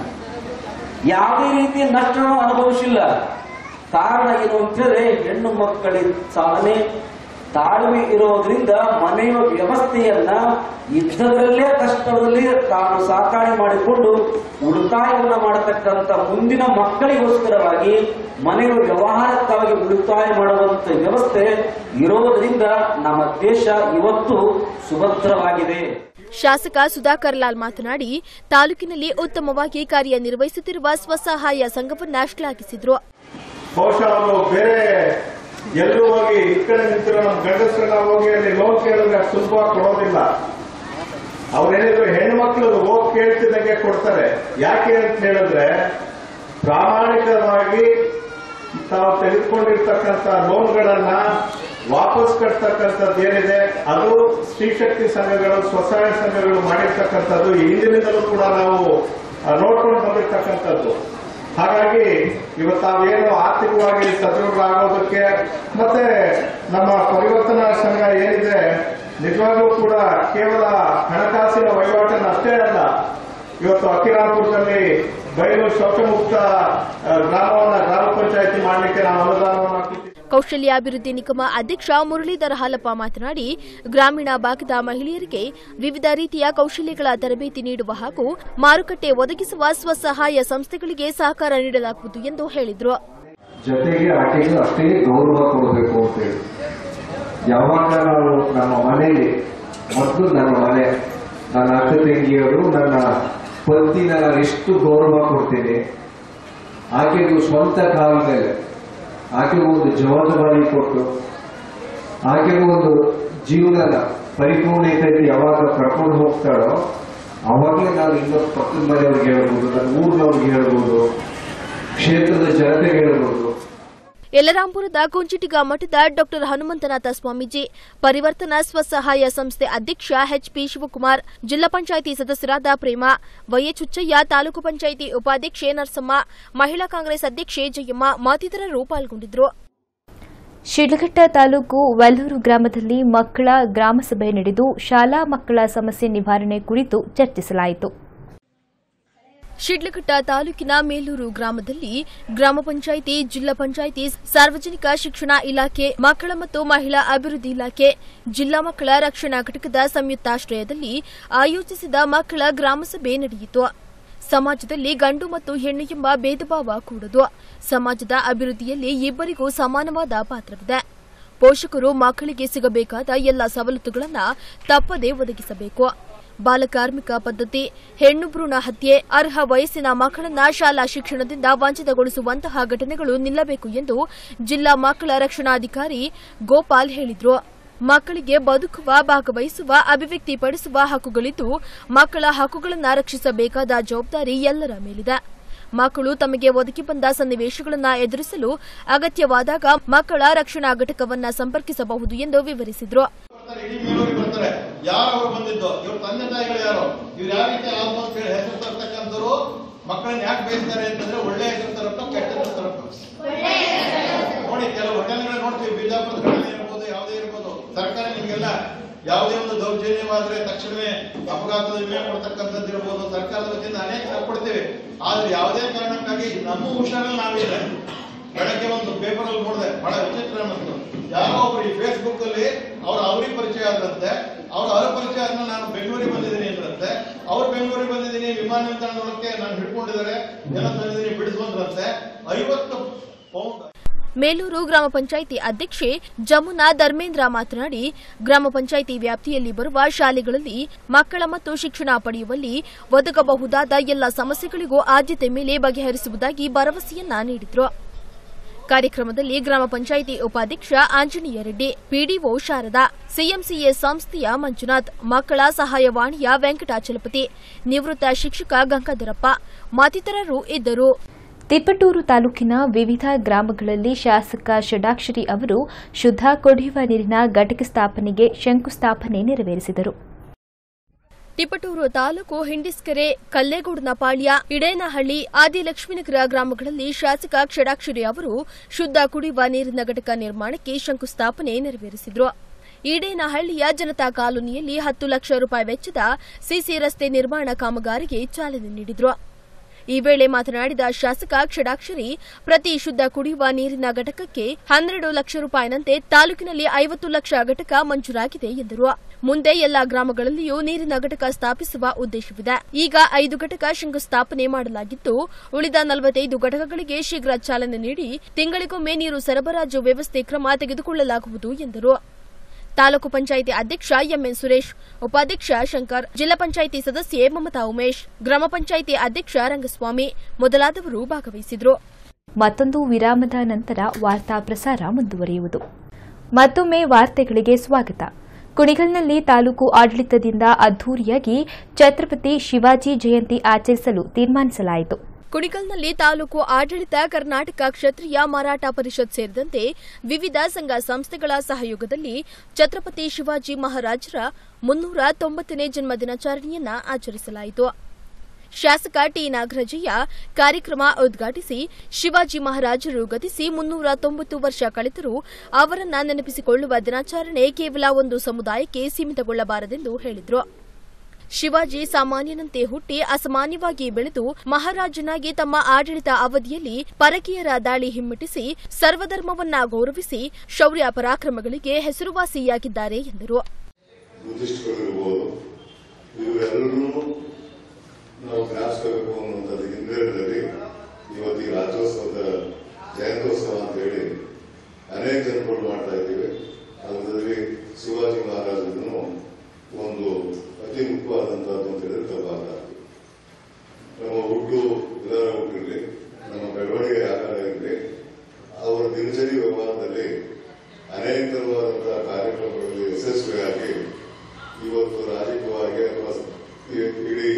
Speaker 8: ಯಾವುದೇ ರೀತಿಯ ನಷ್ಟವನ್ನು ಅನುಭವಿಸಿಲ್ಲ ಕಾರಣ ಏನು ಅಂತ ಹೇಳಿದ್ರೆ ಹೆಣ್ಣು ಮಕ್ಕಳಿಗೆ ಸಾಧನೆ ತಾಳ್ಮೆ ಇರೋದ್ರಿಂದ ಮನೆಯ ವ್ಯವಸ್ಥೆಯನ್ನ ಇದ್ದದರಲ್ಲೇ ಕಷ್ಟದಲ್ಲಿ ತಾನು ಸಾಕಾಣೆ ಮಾಡಿಕೊಂಡು ಉಳಿತಾಯವನ್ನು ಮಾಡತಕ್ಕಂಥ ಮುಂದಿನ ಮಕ್ಕಳಿಗೋಸ್ಕರವಾಗಿ ಮನೆಯ ವ್ಯವಹಾರಕ್ಕಾಗಿ ಉಳಿತಾಯ ಮಾಡುವಂತ ವ್ಯವಸ್ಥೆ ಇರೋದರಿಂದ ನಮ್ಮ ದೇಶ ಇವತ್ತು ಸುಭದ್ರವಾಗಿದೆ
Speaker 2: ಶಾಸಕ ಸುಧಾಕರ್ ಲಾಲ್ ಮಾತನಾಡಿ ತಾಲೂಕಿನಲ್ಲಿ ಉತ್ತಮವಾಗಿ ಕಾರ್ಯನಿರ್ವಹಿಸುತ್ತಿರುವ ಸ್ವಸಹಾಯ ಸಂಘವನ್ನ ಶ್ಲಾಘಿಸಿದ್ರು
Speaker 9: ಬಹುಶಃ ಅವರು ಬೇರೆ ಎಲ್ಲೂ ಹೋಗಿ ಈ ಕಡೆ ನಿಂತಿರೋ ನಮ್ಮ ಗಂಡಸರನ್ನ ಹೋಗಿ ಅಲ್ಲಿ ಲೋನ್ ಕೇಳಿದ್ರೆ ಅಷ್ಟು ಸುಲಭವಾಗಿ ಕೊಡೋದಿಲ್ಲ ಅವ್ರೇನಿದ್ರು ಹೆಣ್ಮಕ್ಳು ಹೋಗಿ ಕೇಳ್ತಿದ್ದಂಗೆ ಕೊಡ್ತಾರೆ ಯಾಕೆ ಅಂತ ಹೇಳಿದ್ರೆ ಪ್ರಾಮಾಣಿಕವಾಗಿ ತಾವು ತೆಗೆದುಕೊಂಡಿರ್ತಕ್ಕಂಥ ಲೋನ್ಗಳನ್ನ ವಾಪಸ್ ಕಟ್ತಕ್ಕಂಥದ್ದು ಏನಿದೆ ಅದು ಸ್ತ್ರೀಶಕ್ತಿ ಸಂಘಗಳು ಸ್ವಸಹಾಯ ಸಂಘಗಳು ಮಾಡಿರ್ತಕ್ಕಂಥದ್ದು ಹಿಂದಿನಿಂದಲೂ ಕೂಡ ನಾವು ಆ, ನೋಡ್ಕೊಂಡು ಬಂದಿರ್ತಕ್ಕಂಥದ್ದು ಹಾಗಾಗಿ ಇವತ್ತು ತಾವೇನು ಆರ್ಥಿಕವಾಗಿ ಸದೃಢರಾಗೋದಕ್ಕೆ ಮತ್ತೆ ನಮ್ಮ ಪರಿವರ್ತನಾ ಸಂಘ ಏನಿದೆ ನಿಜವಾಗ್ಲೂ ಕೂಡ ಕೇವಲ ಹಣಕಾಸಿನ ವಹಿವಾಟನ್ನು ಅಷ್ಟೇ ಅಲ್ಲ ಇವತ್ತು ಅಕ್ಕಿರಾಪುರದಲ್ಲಿ ಬಯಲು ಶೌಚಮುಕ್ತ ಆ, ಗ್ರಾಮವನ್ನ ಗ್ರಾಮ ಪಂಚಾಯತಿ ಮಾಡಲಿಕ್ಕೆ ನಾವು ಅನುದಾನವನ್ನು ಕೊಟ್ಟಿದ್ದೀವಿ
Speaker 2: ಕೌಶಲ್ಯಾಭಿವೃದ್ಧಿ ನಿಗಮ ಅಧ್ಯಕ್ಷ ಮುರಳೀಧರ ಹಾಲಪ್ಪ ಮಾತನಾಡಿ ಗ್ರಾಮೀಣ ಭಾಗದ ಮಹಿಳೆಯರಿಗೆ ವಿವಿಧ ರೀತಿಯ ಕೌಶಲ್ಯಗಳ ತರಬೇತಿ ನೀಡುವ ಹಾಗೂ ಮಾರುಕಟ್ಟೆ ಒದಗಿಸುವ ಸ್ವಸಹಾಯ ಸಂಸ್ಥೆಗಳಿಗೆ ಸಹಕಾರ ನೀಡಲಾಗುವುದು ಎಂದು ಹೇಳಿದರು
Speaker 10: ಜೊತೆಗೆ ಆಕೆಗೂ ಅಷ್ಟೇ ಗೌರವ ಕೊಡಬೇಕು ಅಂತೇಳಿ ಯಾವಾಗ ನಾವು ನಮ್ಮ ಮನೆಯಲ್ಲಿ ಮೊದಲು ನನ್ನ ಮನೆ ನನ್ನ ಅಕ್ಕ ತಂಗಿಯರು ನನ್ನ ಪತಿ ನಾನು ಎಷ್ಟು ಗೌರವ ಕೊಡ್ತೀನಿ ಆಕೆಗೂ ಸ್ವಂತ ಕಾಲ ಮೇಲೆ ಆಕೆಗೂ ಒಂದು ಜವಾಬ್ದಾರಿ ಕೊಟ್ಟು ಆಕೆಗೂ ಒಂದು ಜೀವನದ ಪರಿಪೂರ್ಣತೆಯಲ್ಲಿ ಯಾವಾಗ ಕರ್ಕೊಂಡು ಹೋಗ್ತಾಳೋ ಅವಾಗಲೇ ನಾನು ಇನ್ನೊಂದು ಪಕ್ಕದ ಮನೆಯವ್ರಿಗೆ ಹೇಳ್ಬೋದು ನನ್ನ ಊರಿನವ್ರಿಗೆ ಹೇಳ್ಬೋದು ಕ್ಷೇತ್ರದ ಜನತೆಗೆ ಹೇಳ್ಬೋದು
Speaker 2: ಯಲರಾಂಪುರದ ಕುಂಚಿಟಿಗ ಮಠದ ಡಾಕ್ಟರ್ ಹನುಮಂತನಾಥ ಸ್ವಾಮೀಜಿ ಪರಿವರ್ತನಾ ಸ್ವಸಹಾಯ ಸಂಸ್ಥೆ ಅಧ್ಯಕ್ಷ ಎಚ್ಪಿ ಶಿವಕುಮಾರ್ ಜಿಲ್ಲಾ ಪಂಚಾಯಿತಿ ಸದಸ್ಯರಾದ ಪ್ರೇಮ ವೈಎಚ್ ಹುಚ್ಚಯ್ಯ ತಾಲೂಕು ಪಂಚಾಯಿತಿ ಉಪಾಧ್ಯಕ್ಷೆ ನರಸಮ್ಮ ಮಹಿಳಾ ಕಾಂಗ್ರೆಸ್ ಅಧ್ಯಕ್ಷೆ ಜಯಮ್ಮ ಮತ್ತಿತರರು ಪಾಲ್ಗೊಂಡಿದ್ದರು
Speaker 1: ಶಿಡ್ಲಘಟ್ಟ ತಾಲೂಕು ವಲ್ಲೂರು ಗ್ರಾಮದಲ್ಲಿ ಮಕ್ಕಳ ಗ್ರಾಮಸಭೆ ನಡೆದು ಶಾಲಾ ಮಕ್ಕಳ ಸಮಸ್ಯೆ ನಿವಾರಣೆ ಕುರಿತು ಚರ್ಚಿಸಲಾಯಿತು
Speaker 2: ಶಿಡ್ಲಘಟ್ಟ ತಾಲೂಕಿನ ಮೇಲೂರು ಗ್ರಾಮದಲ್ಲಿ ಗ್ರಾಮ ಪಂಚಾಯಿತಿ ಜಿಲ್ಲಾ ಪಂಚಾಯಿತಿ ಸಾರ್ವಜನಿಕ ಶಿಕ್ಷಣ ಇಲಾಖೆ ಮಕ್ಕಳ ಮತ್ತು ಮಹಿಳಾ ಅಭಿವೃದ್ಧಿ ಇಲಾಖೆ ಜಿಲ್ಲಾ ಮಕ್ಕಳ ರಕ್ಷಣಾ ಘಟಕದ ಸಂಯುಕ್ತಾಶ್ರಯದಲ್ಲಿ ಆಯೋಜಿಸಿದ ಮಕ್ಕಳ ಗ್ರಾಮಸಭೆ ನಡೆಯಿತು ಸಮಾಜದಲ್ಲಿ ಗಂಡು ಮತ್ತು ಹೆಣ್ಣು ಎಂಬ ಭೇದಭಾವ ಕೂಡದು ಸಮಾಜದ ಅಭಿವೃದ್ಧಿಯಲ್ಲಿ ಇಬ್ಬರಿಗೂ ಸಮಾನವಾದ ಪಾತ್ರವಿದೆ ಪೋಷಕರು ಮಕ್ಕಳಿಗೆ ಸಿಗಬೇಕಾದ ಎಲ್ಲ ಸವಲತ್ತುಗಳನ್ನು ತಪ್ಪದೇ ಒದಗಿಸಬೇಕು ಬಾಲಕಾರ್ಮಿಕ ಪದ್ಧತಿ ಹೆಣ್ಣು ಭ್ರೂಣ ಹತ್ಯೆ ಅರ್ಹ ವಯಸ್ಸಿನ ಮಕ್ಕಳನ್ನ ಶಾಲಾ ಶಿಕ್ಷಣದಿಂದ ವಂಚಿತಗೊಳಿಸುವಂತಹ ಘಟನೆಗಳು ನಿಲ್ಲಬೇಕು ಎಂದು ಜಿಲ್ಲಾ ಮಕ್ಕಳ ರಕ್ಷಣಾಧಿಕಾರಿ ಗೋಪಾಲ್ ಹೇಳಿದರು ಮಕ್ಕಳಿಗೆ ಬದುಕುವ ಭಾಗವಹಿಸುವ ಅಭಿವ್ಯಕ್ತಿಪಡಿಸುವ ಹಕ್ಕುಗಳಿದ್ದು ಮಕ್ಕಳ ಹಕ್ಕುಗಳನ್ನು ರಕ್ಷಿಸಬೇಕಾದ ಜವಾಬ್ದಾರಿ ಎಲ್ಲರ ಮೇಲಿದೆ ಮಕ್ಕಳು ತಮಗೆ ಒದಗಿ ಬಂದ ಸನ್ನಿವೇಶಗಳನ್ನು ಎದುರಿಸಲು ಅಗತ್ಯವಾದಾಗ ಮಕ್ಕಳ ರಕ್ಷಣಾ ಘಟಕವನ್ನ ಸಂಪರ್ಕಿಸಬಹುದು ಎಂದು ವಿವರಿಸಿದರು
Speaker 4: ಇಡೀ ಮೇಲೂರಿಗೆ ಬರ್ತಾರೆ ಯಾರು ಅವ್ರು ಬಂದಿದ್ದು ಇವ್ರ ತಂದೆ ತಾಯಿಗಳು ಯಾರು ಇವ್ರು ಯಾವ ರೀತಿ ಆದ್ರು ಅಂತ ಹೇಳಿ ಹೆಸರು ತರ್ತಕ್ಕಂಥವ್ರು ಮಕ್ಕಳನ್ನ ಯಾಕೆ ಬಯಸ್ತಾರೆ ಅಂತಂದ್ರೆ ಒಳ್ಳೆ ಹೆಸರು ತರಪ್ಪ ಕೆಟ್ಟ ಹೆಸರು ತರಪ್ಪ ನೋಡಿ ಕೆಲವು ಘಟನೆಗಳು ನೋಡ್ತೀವಿ ಬಿಜಾಪುರದ ಘಟನೆ ಇರ್ಬೋದು ಯಾವುದೇ ಇರ್ಬೋದು ಸರ್ಕಾರ ನಿಮಗೆಲ್ಲ ಯಾವುದೇ ಒಂದು ದೌರ್ಜನ್ಯವಾದ್ರೆ ತಕ್ಷಣವೇ ಅಪಘಾತದ ವಿಮೆ ಕೊಡ್ತಕ್ಕಂಥದ್ದು ಇರ್ಬೋದು ಸರ್ಕಾರದ ವತಿಯಿಂದ ಅನೇಕ ನಾವು ಕೊಡ್ತೇವೆ ಆದ್ರೆ ಯಾವುದೇ ಕಾರಣಕ್ಕಾಗಿ ನಮ್ಮ ಹುಷಾರಲ್ಲಿ ನಾವಿಲ್ಲ ಬೆಳಗ್ಗೆ ಒಂದು ಪೇಪರ್ ಅಲ್ಲಿ ನೋಡಿದೆ ಬಹಳ ವಿಚಿತ್ರ ಅನ್ನಿಸ್ತು ಯಾರೋ ಒಬ್ರು ಈ ಫೇಸ್ಬುಕ್ ಅಲ್ಲಿ ಅವ್ರ ಅವ್ರಿಗೆ ಪರಿಚಯ ಆದ್ರಂತೆ ಅವ್ರ ಅವ್ರ ಪರಿಚಯ ಆದ್ಮೇಲೆ ನಾನು ಬೆಂಗಳೂರಿಗೆ ಬಂದಿದ್ದೀನಿ ಅಂದ್ರಂತೆ ಅವ್ರು ಬೆಂಗಳೂರಿಗೆ ಬಂದಿದ್ದೀನಿ ವಿಮಾನ ನಿಲ್ದಾಣದೊಳಕ್ಕೆ ನಾನು ಹಿಡ್ಕೊಂಡಿದ್ದಾರೆ ಏನೋ ತಂದಿದ್ದೀನಿ ಬಿಡಿಸ್ಬಂದ್ರಂತೆ ಐವತ್ತು ಪೌಂಡ್
Speaker 2: ಮೇಲೂರು ಗ್ರಾಮ ಪಂಚಾಯಿತಿ ಅಧ್ಯಕ್ಷೆ ಜಮುನಾ ಧರ್ಮೇಂದ್ರ ಮಾತನಾಡಿ ಗ್ರಾಮ ಪಂಚಾಯಿತಿ ವ್ಯಾಪ್ತಿಯಲ್ಲಿ ಬರುವ ಶಾಲೆಗಳಲ್ಲಿ ಮಕ್ಕಳ ಮತ್ತು ಶಿಕ್ಷಣ ಪಡೆಯುವಲ್ಲಿ ಒದಗಬಹುದಾದ ಎಲ್ಲ ಸಮಸ್ಯೆಗಳಿಗೂ ಆದ್ಯತೆ ಮೇಲೆ ಬಗೆಹರಿಸುವುದಾಗಿ ಭರವಸೆಯನ್ನ ನೀಡಿದರು ಕಾರ್ಯಕ್ರಮದಲ್ಲಿ ಗ್ರಾಮ ಪಂಚಾಯಿತಿ ಉಪಾಧ್ಯಕ್ಷ ಆಂಜನೇಯ ರೆಡ್ಡಿ ಪಿಡಿಒ ಶಾರದಾ ಸಿಎಂಸಿಎ ಸಂಸ್ಥೆಯ ಮಂಜುನಾಥ್ ಮಕ್ಕಳ ಸಹಾಯವಾಣಿಯ ವೆಂಕಟಾಚಲಪತಿ ನಿವೃತ್ತ ಶಿಕ್ಷಕ ಗಂಗಾಧರಪ್ಪ ಮತ್ತಿತರರು ಇದ್ದರು
Speaker 1: ತಿಪಟೂರು ತಾಲೂಕಿನ ವಿವಿಧ ಗ್ರಾಮಗಳಲ್ಲಿ ಶಾಸಕ ಷಡಾಕ್ಷರಿ ಅವರು ಶುದ್ಧ ಕುಡಿಯುವ ನೀರಿನ ಘಟಕ ಸ್ಥಾಪನೆಗೆ ಶಂಕುಸ್ಥಾಪನೆ ನೆರವೇರಿಸಿದರು
Speaker 2: ತಿಪಟೂರು ತಾಲೂಕು ಹಿಂಡಿಸ್ಕೆರೆ ಕಲ್ಲೇಗೌಡನಪಾಳ್ಯ ಇಡೇನಹಳ್ಳಿ ಆದಿಲಕ್ಷ್ಮೀನಗರ ಗ್ರಾಮಗಳಲ್ಲಿ ಶಾಸಕ ಕ್ಷಡಾಕ್ಷರಿ ಅವರು ಶುದ್ಧ ಕುಡಿಯುವ ನೀರಿನ ಘಟಕ ನಿರ್ಮಾಣಕ್ಕೆ ಶಂಕುಸ್ಥಾಪನೆ ನೆರವೇರಿಸಿದರು ಈಡೇನಹಳ್ಳಿಯ ಜನತಾ ಕಾಲೋನಿಯಲ್ಲಿ ಹತ್ತು ಲಕ್ಷ ರೂಪಾಯಿ ವೆಚ್ಚದ ಸಿಸಿ ರಸ್ತೆ ನಿರ್ಮಾಣ ಕಾಮಗಾರಿಗೆ ಚಾಲನೆ ನೀಡಿದರು ಈ ವೇಳೆ ಮಾತನಾಡಿದ ಶಾಸಕ ಕ್ಷಡಾಕ್ಷರಿ ಪ್ರತಿ ಶುದ್ಧ ಕುಡಿಯುವ ನೀರಿನ ಘಟಕಕ್ಕೆ ಹನ್ನೆರಡು ಲಕ್ಷ ರೂಪಾಯಿನಂತೆ ತಾಲೂಕಿನಲ್ಲಿ ಐವತ್ತು ಲಕ್ಷ ಘಟಕ ಮಂಜೂರಾಗಿದೆ ಎಂದರು ಮುಂದೆ ಎಲ್ಲಾ ಗ್ರಾಮಗಳಲ್ಲಿಯೂ ನೀರಿನ ಘಟಕ ಸ್ಥಾಪಿಸುವ ಉದ್ದೇಶವಿದೆ ಈಗ ಐದು ಘಟಕ ಶಂಕುಸ್ಥಾಪನೆ ಮಾಡಲಾಗಿದ್ದು ಉಳಿದ ನಲವತ್ತೈದು ಘಟಕಗಳಿಗೆ ಶೀಘ್ರ ಚಾಲನೆ ನೀಡಿ ತಿಂಗಳಿಗೊಮ್ಮೆ ನೀರು ಸರಬರಾಜು ವ್ಯವಸ್ಥೆ ಕ್ರಮ ತೆಗೆದುಕೊಳ್ಳಲಾಗುವುದು ಎಂದರು ತಾಲೂಕು ಪಂಚಾಯಿತಿ ಅಧ್ಯಕ್ಷ ಎಂಎನ್ ಸುರೇಶ್ ಉಪಾಧ್ಯಕ್ಷ ಶಂಕರ್ ಜಿಲ್ಲಾ ಪಂಚಾಯಿತಿ ಸದಸ್ಯೆ ಮಮತಾ ಉಮೇಶ್ ಗ್ರಾಮ ಪಂಚಾಯಿತಿ ಅಧ್ಯಕ್ಷ ರಂಗಸ್ವಾಮಿ ಮೊದಲಾದವರು ಭಾಗವಹಿಸಿದರು
Speaker 1: ಮತ್ತೊಂದು ವಿರಾಮದ ನಂತರ ವಾರ್ತಾ ಪ್ರಸಾರ ಮುಂದುವರಿಯುವುದು ಮತ್ತೊಮ್ಮೆ ವಾರ್ತೆಗಳಿಗೆ ಸ್ವಾಗತ ಕುಣಿಗಲ್ನಲ್ಲಿ ತಾಲೂಕು ಆಡಳಿತದಿಂದ ಅದ್ದೂರಿಯಾಗಿ ಛತ್ರಪತಿ ಶಿವಾಜಿ ಜಯಂತಿ ಆಚರಿಸಲು ತೀರ್ಮಾನಿಸಲಾಯಿತು
Speaker 2: ಕುಣಿಗಲ್ನಲ್ಲಿ ತಾಲೂಕು ಆಡಳಿತ ಕರ್ನಾಟಕ ಕ್ಷತ್ರಿಯ ಮಾರಾಟ ಪರಿಷತ್ ಸೇರಿದಂತೆ ವಿವಿಧ ಸಂಘ ಸಂಸ್ಥೆಗಳ ಸಹಯೋಗದಲ್ಲಿ ಛತ್ರಪತಿ ಶಿವಾಜಿ ಮಹಾರಾಜರ ಮುನ್ನೂರ ತೊಂಬತ್ತನೇ ಜನ್ಮ ದಿನಾಚರಣೆಯನ್ನ ಆಚರಿಸಲಾಯಿತು ಶಾಸಕ ಟಿ ನಾಗರಾಜಯ್ಯ ಕಾರ್ಯಕ್ರಮ ಉದ್ಘಾಟಿಸಿ ಶಿವಾಜಿ ಮಹಾರಾಜರು ಗತಿಸಿ ಮುನ್ನೂರ ತೊಂಬತ್ತು ವರ್ಷ ಕಳೆದರೂ ಅವರನ್ನ ನೆನಪಿಸಿಕೊಳ್ಳುವ ದಿನಾಚರಣೆ ಕೇವಲ ಒಂದು ಸಮುದಾಯಕ್ಕೆ ಸೀಮಿತಗೊಳ್ಳಬಾರದೆಂದು ಹೇಳಿದರು ಶಿವಾಜಿ ಸಾಮಾನ್ಯನಂತೆ ಹುಟ್ಟಿ ಅಸಾಮಾನ್ಯವಾಗಿ ಬೆಳೆದು ಮಹಾರಾಜನಾಗಿ ತಮ್ಮ ಆಡಳಿತ ಅವಧಿಯಲ್ಲಿ ಪರಕೀಯರ ದಾಳಿ ಹಿಮ್ಮೆಟ್ಟಿಸಿ ಸರ್ವಧರ್ಮವನ್ನ ಗೌರವಿಸಿ ಶೌರ್ಯ ಪರಾಕ್ರಮಗಳಿಗೆ ಹೆಸರುವಾಸಿಯಾಗಿದ್ದಾರೆ ಎಂದರು
Speaker 11: ಬುದ್ಧಿಸ್ಟ್ಗಳಿರ್ಬೋದು ಇವರೆಲ್ಲರೂ ನಾವು ಜ್ಞಾಪಿಸಬೇಕು ಅನ್ನುವಂಥದ್ದು ಹಿನ್ನೆಲೆಯಲ್ಲಿ ಇವತ್ತು ಈ ರಾಜ್ಯೋತ್ಸವದ ಜಯಂತ್ಯೋತ್ಸವ ಅಂತ ಹೇಳಿ ಅನೇಕ ಜನಗಳು ಮಾಡ್ತಾ ಇದ್ದೀವಿ ಅದರಲ್ಲಿ ಶಿವಾಜಿ ಮಹಾರಾಜರನ್ನು ಒಂದು ಅತಿ ಮುಖ್ಯವಾದಂತಹದ್ದು ಅಂತ ಹೇಳಿದ್ರೆ ತಪ್ಪಾಗಲ್ಲ ನಮ್ಮ ಹುಟ್ಟು ವಿಧಾನ ಹುಟ್ಟಿರಲಿ ನಮ್ಮ ಬೆಳವಣಿಗೆ ಆಕಾರ ಇರಲಿ ಅವರ ದಿನಚರಿ ವ್ಯವಹಾರದಲ್ಲಿ ಅನೇಕವಾದಂತಹ ಕಾರ್ಯಕ್ರಮಗಳಲ್ಲಿ ಯಶಸ್ವಿಯಾಗಿ ಇವತ್ತು ರಾಜಕೀಯವಾಗಿ ಅಥವಾ ಈ- ಇಡೀ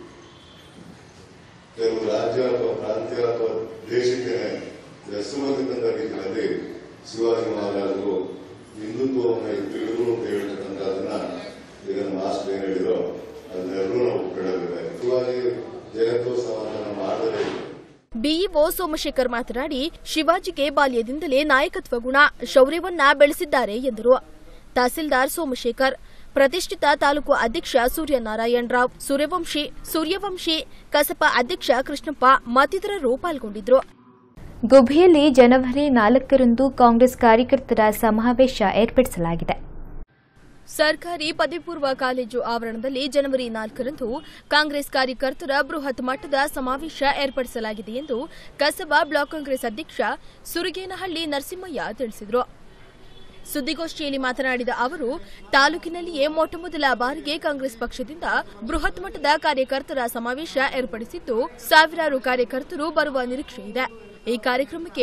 Speaker 11: ಕೆಲವು ರಾಜ್ಯ ಅಥವಾ ಪ್ರಾಂತ್ಯ ಅಥವಾ ದೇಶಕ್ಕೆ ಹೆಸರುವಂತಕ್ಕಂಥ ರೀತಿಯಲ್ಲಿ ಶಿವಾಜಿ ಮಹಾರಾಜರು ಹಿಂದುತ್ವವನ್ನು ತಿಳಿದು ಅಂತ ಹೇಳ್ತಕ್ಕಂಥದ್ದನ್ನ ಈಗ ನಮ್ಮ ಮಾಸ್ಟರ್ ಏನ್ ಹೇಳಿದ್ರು ಅದನ್ನೆಲ್ಲರೂ ನಾವು ಒಪ್ಪಿಡಬೇಕಾಗಿದೆ ಶಿವಾಜಿ ಜಯಂತ್ಯೋತ್ಸವವನ್ನು ಮಾಡದೇ
Speaker 2: ಬಿಇಒ ಸೋಮಶೇಖರ್ ಮಾತನಾಡಿ ಶಿವಾಜಿಗೆ ಬಾಲ್ಯದಿಂದಲೇ ನಾಯಕತ್ವ ಗುಣ ಶೌರ್ಯವನ್ನ ಬೆಳೆಸಿದ್ದಾರೆ ಎಂದರು ತಹಸೀಲ್ದಾರ್ ಸೋಮಶೇಖರ್ ಪ್ರತಿಷ್ಠಿತ ತಾಲೂಕು ಅಧ್ಯಕ್ಷ ಸೂರ್ಯನಾರಾಯಣ ರಾವ್ ಸೂರ್ಯವಂಶಿ ಸೂರ್ಯವಂಶಿ ಕಸಪ ಅಧ್ಯಕ್ಷ ಕೃಷ್ಣಪ್ಪ ಮತ್ತಿತರರು ಪಾಲ್ಗೊಂಡಿದ್ದರು
Speaker 1: ಗುಬ್ಬಿಯಲ್ಲಿ ಜನವರಿ ನಾಲ್ಕರಂದು ಕಾಂಗ್ರೆಸ್ ಕಾರ್ಯಕರ್ತರ ಸಮಾವೇಶ ಏರ್ಪಡಿಸಲಾಗಿದೆ
Speaker 2: ಸರ್ಕಾರಿ ಪದವಿ ಪೂರ್ವ ಕಾಲೇಜು ಆವರಣದಲ್ಲಿ ಜನವರಿ ನಾಲ್ಕರಂದು ಕಾಂಗ್ರೆಸ್ ಕಾರ್ಯಕರ್ತರ ಬೃಹತ್ ಮಟ್ಟದ ಸಮಾವೇಶ ಏರ್ಪಡಿಸಲಾಗಿದೆ ಎಂದು ಕಸಬಾ ಬ್ಲಾಕ್ ಕಾಂಗ್ರೆಸ್ ಅಧ್ಯಕ್ಷ ಸುರಗೇನಹಳ್ಳಿ ನರಸಿಂಹಯ್ಯ ತಿಳಿಸಿದರು ಸುದ್ದಿಗೋಷ್ಠಿಯಲ್ಲಿ ಮಾತನಾಡಿದ ಅವರು ತಾಲೂಕಿನಲ್ಲಿಯೇ ಮೊಟ್ಟಮೊದಲ ಬಾರಿಗೆ ಕಾಂಗ್ರೆಸ್ ಪಕ್ಷದಿಂದ ಬೃಹತ್ ಮಟ್ಟದ ಕಾರ್ಯಕರ್ತರ ಸಮಾವೇಶ ಏರ್ಪಡಿಸಿದ್ದು ಸಾವಿರಾರು ಕಾರ್ಯಕರ್ತರು ಬರುವ ನಿರೀಕ್ಷೆ ಇದೆ ಈ ಕಾರ್ಯಕ್ರಮಕ್ಕೆ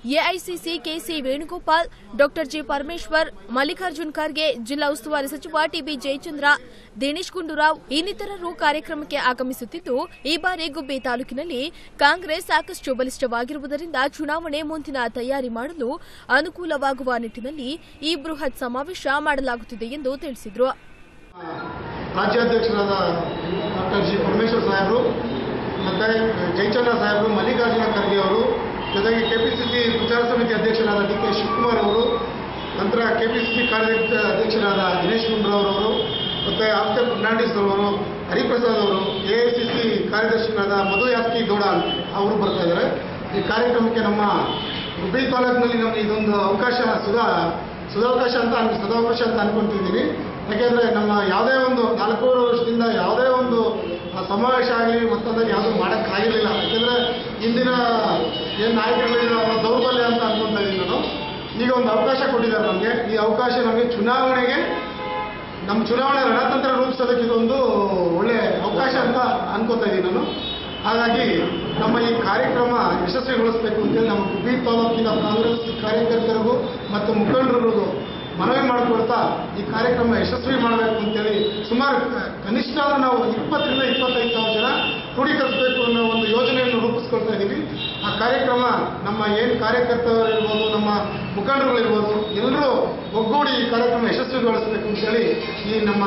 Speaker 2: AICC K C Venugopal doctor G Parameshwar Mallikarjun Kharge ಜಿಲ್ಲಾ ಉಸ್ತುವಾರಿ ಸಚಿವ ಟಿಬಿ ಜಯಚಂದ್ರ ದಿನೇಶ್ ಗುಂಡೂರಾವ್ ಇನ್ನಿತರರು ಕಾರ್ಯಕ್ರಮಕ್ಕೆ ಆಗಮಿಸುತ್ತಿದ್ದು ಈ ಬಾರಿ ಗುಬ್ಬಿ ತಾಲೂಕಿನಲ್ಲಿ ಕಾಂಗ್ರೆಸ್ ಸಾಕಷ್ಟು ಬಲಿಷ್ಠವಾಗಿರುವುದರಿಂದ ಚುನಾವಣೆ ಮುಂದಿನ ತಯಾರಿ ಮಾಡಲು ಅನುಕೂಲವಾಗುವ ನಿಟ್ಟಿನಲ್ಲಿ ಈ ಬೃಹತ್ ಸಮಾವೇಶ ಮಾಡಲಾಗುತ್ತಿದೆ ಎಂದು ತಿಳಿಸಿದರು
Speaker 12: ರಾಜ್ಯಾಧ್ಯಕ್ಷರಾದ ಡಾಕ್ಟರ್ ಜಿ ಪರಮೇಶ್ವರ್ ಸಾಹೇಬರು ಮತ್ತು ಜಯಚಂದ್ರ ಸಾಹೇಬರು ಮಲ್ಲಿಕಾರ್ಜುನ ಖರ್ಗೆ ಅವರು ಜೊತೆಗೆ ಕೆಪಿಸಿಸಿ ಪ್ರಚಾರ ಸಮಿತಿ ಅಧ್ಯಕ್ಷರಾದ ಡಿ ಕೆ ಶಿವಕುಮಾರ್ ಅವರು ನಂತರ ಕೆಪಿಸಿಸಿ ಕಾರ್ಯದರ್ಶಿ ಅಧ್ಯಕ್ಷರಾದ ದಿನೇಶ್ ಗುಂಡ್ರಾವ್ ಅವರು ಮತ್ತು ಆಸ್ಟರ್ ಫರ್ನಾಂಡಿಸ್ ಅವರು ಹರಿಪ್ರಸಾದ್ ಅವರು ಎಐಸಿಸಿ ಕಾರ್ಯದರ್ಶಿಗಳಾದ ಮಧು ಯಾಸ್ಕಿ ಗೌಡ ಅವರು ಬರ್ತಾ ಇದ್ದಾರೆ ಈ ಕಾರ್ಯಕ್ರಮಕ್ಕೆ ನಮ್ಮ ಹುಬ್ಬಳ್ಳಿ ತಾಲೂಕಿನಲ್ಲಿ ನಮಗೆ ಇದೊಂದು ಅವಕಾಶ ಸುಧಾ ಸದಾವಕಾಶ ಅಂತ ಅನ್- ಸದಾವಕಾಶ ಅಂತ ಅನ್ಕೊಂತಿದ್ದೀನಿ ಯಾಕೆಂದ್ರೆ ನಮ್ಮ ಯಾವುದೇ ಒಂದು ನಾಲ್ಕೂವರೆ ವರ್ಷದಿಂದ ಯಾವುದೇ ಒಂದು ಆ, ಸಮಾವೇಶ ಆಗಲಿ ಮತ್ತೊಂದು ಯಾವುದೂ ಮಾಡೋಕ್ಕಾಗಿರಲಿಲ್ಲ ಯಾಕೆಂದ್ರೆ ಇಂದಿನ ಏನು ನಾಯಕರುಗಳಿರೋ ಅವರ ದೌರ್ಬಲ್ಯ ಅಂತ ಅನ್ಕೊಂತ ಇದ್ದೀನಿ ನಾನು ಈಗ ಒಂದು ಅವಕಾಶ ಕೊಟ್ಟಿದ್ದಾರೆ ನಮಗೆ ಈ ಅವಕಾಶ ನಮಗೆ ಚುನಾವಣೆಗೆ ನಮ್ಮ ಚುನಾವಣೆ ರಣತಂತ್ರ ರೂಪಿಸೋದಕ್ಕೆ ಇದೊಂದು ಒಳ್ಳೆ ಅವಕಾಶ ಅಂತ ಅನ್ಕೋತಾ ಇದ್ದೀನಿ ನಾನು ಹಾಗಾಗಿ ನಮ್ಮ ಈ ಕಾರ್ಯಕ್ರಮ ಯಶಸ್ವಿಗೊಳಿಸಬೇಕು ಅಂತೇಳಿ ನಮ್ಮ ಗುಬ್ಬಿ ತಾಲೂಕಿನ ಕಾಂಗ್ರೆಸ್ ಕಾರ್ಯಕರ್ತರಿಗೂ ಮತ್ತು ಮುಖಂಡರಿಗೂ ಮನವಿ ಮಾಡಿಕೊಡ್ತಾ ಈ ಕಾರ್ಯಕ್ರಮ ಯಶಸ್ವಿ ಮಾಡಬೇಕು ಅಂತೇಳಿ ಸುಮಾರು ಕ- ಕನಿಷ್ಠ ಅಂದ್ರೆ ನಾವು ಇಪ್ಪತ್ತರಿಂದ ಇಪ್ಪತ್ತೈದು ಸಾವಿರ ಜನ ಕ್ರೋಢೀಕರಿಸಬೇಕು ಅನ್ನೋ ಒಂದು ಯೋಜನೆಯನ್ನು ರೂಪಿಸ್ಕೊಳ್ತಾ ಇದ್ದೀವಿ ಆ ಕಾರ್ಯಕ್ರಮ ನಮ್ಮ ಏನು ಕಾರ್ಯಕರ್ತರಿರ್ಬೋದು ನಮ್ಮ ಮುಖಂಡರುಗಳಿರ್ಬೋದು ಎಲ್ಲರೂ ಒಗ್ಗೂಡಿ ಈ ಕಾರ್ಯಕ್ರಮ ಯಶಸ್ವಿಗೊಳಿಸಬೇಕು ಅಂತೇಳಿ ಈ ನಮ್ಮ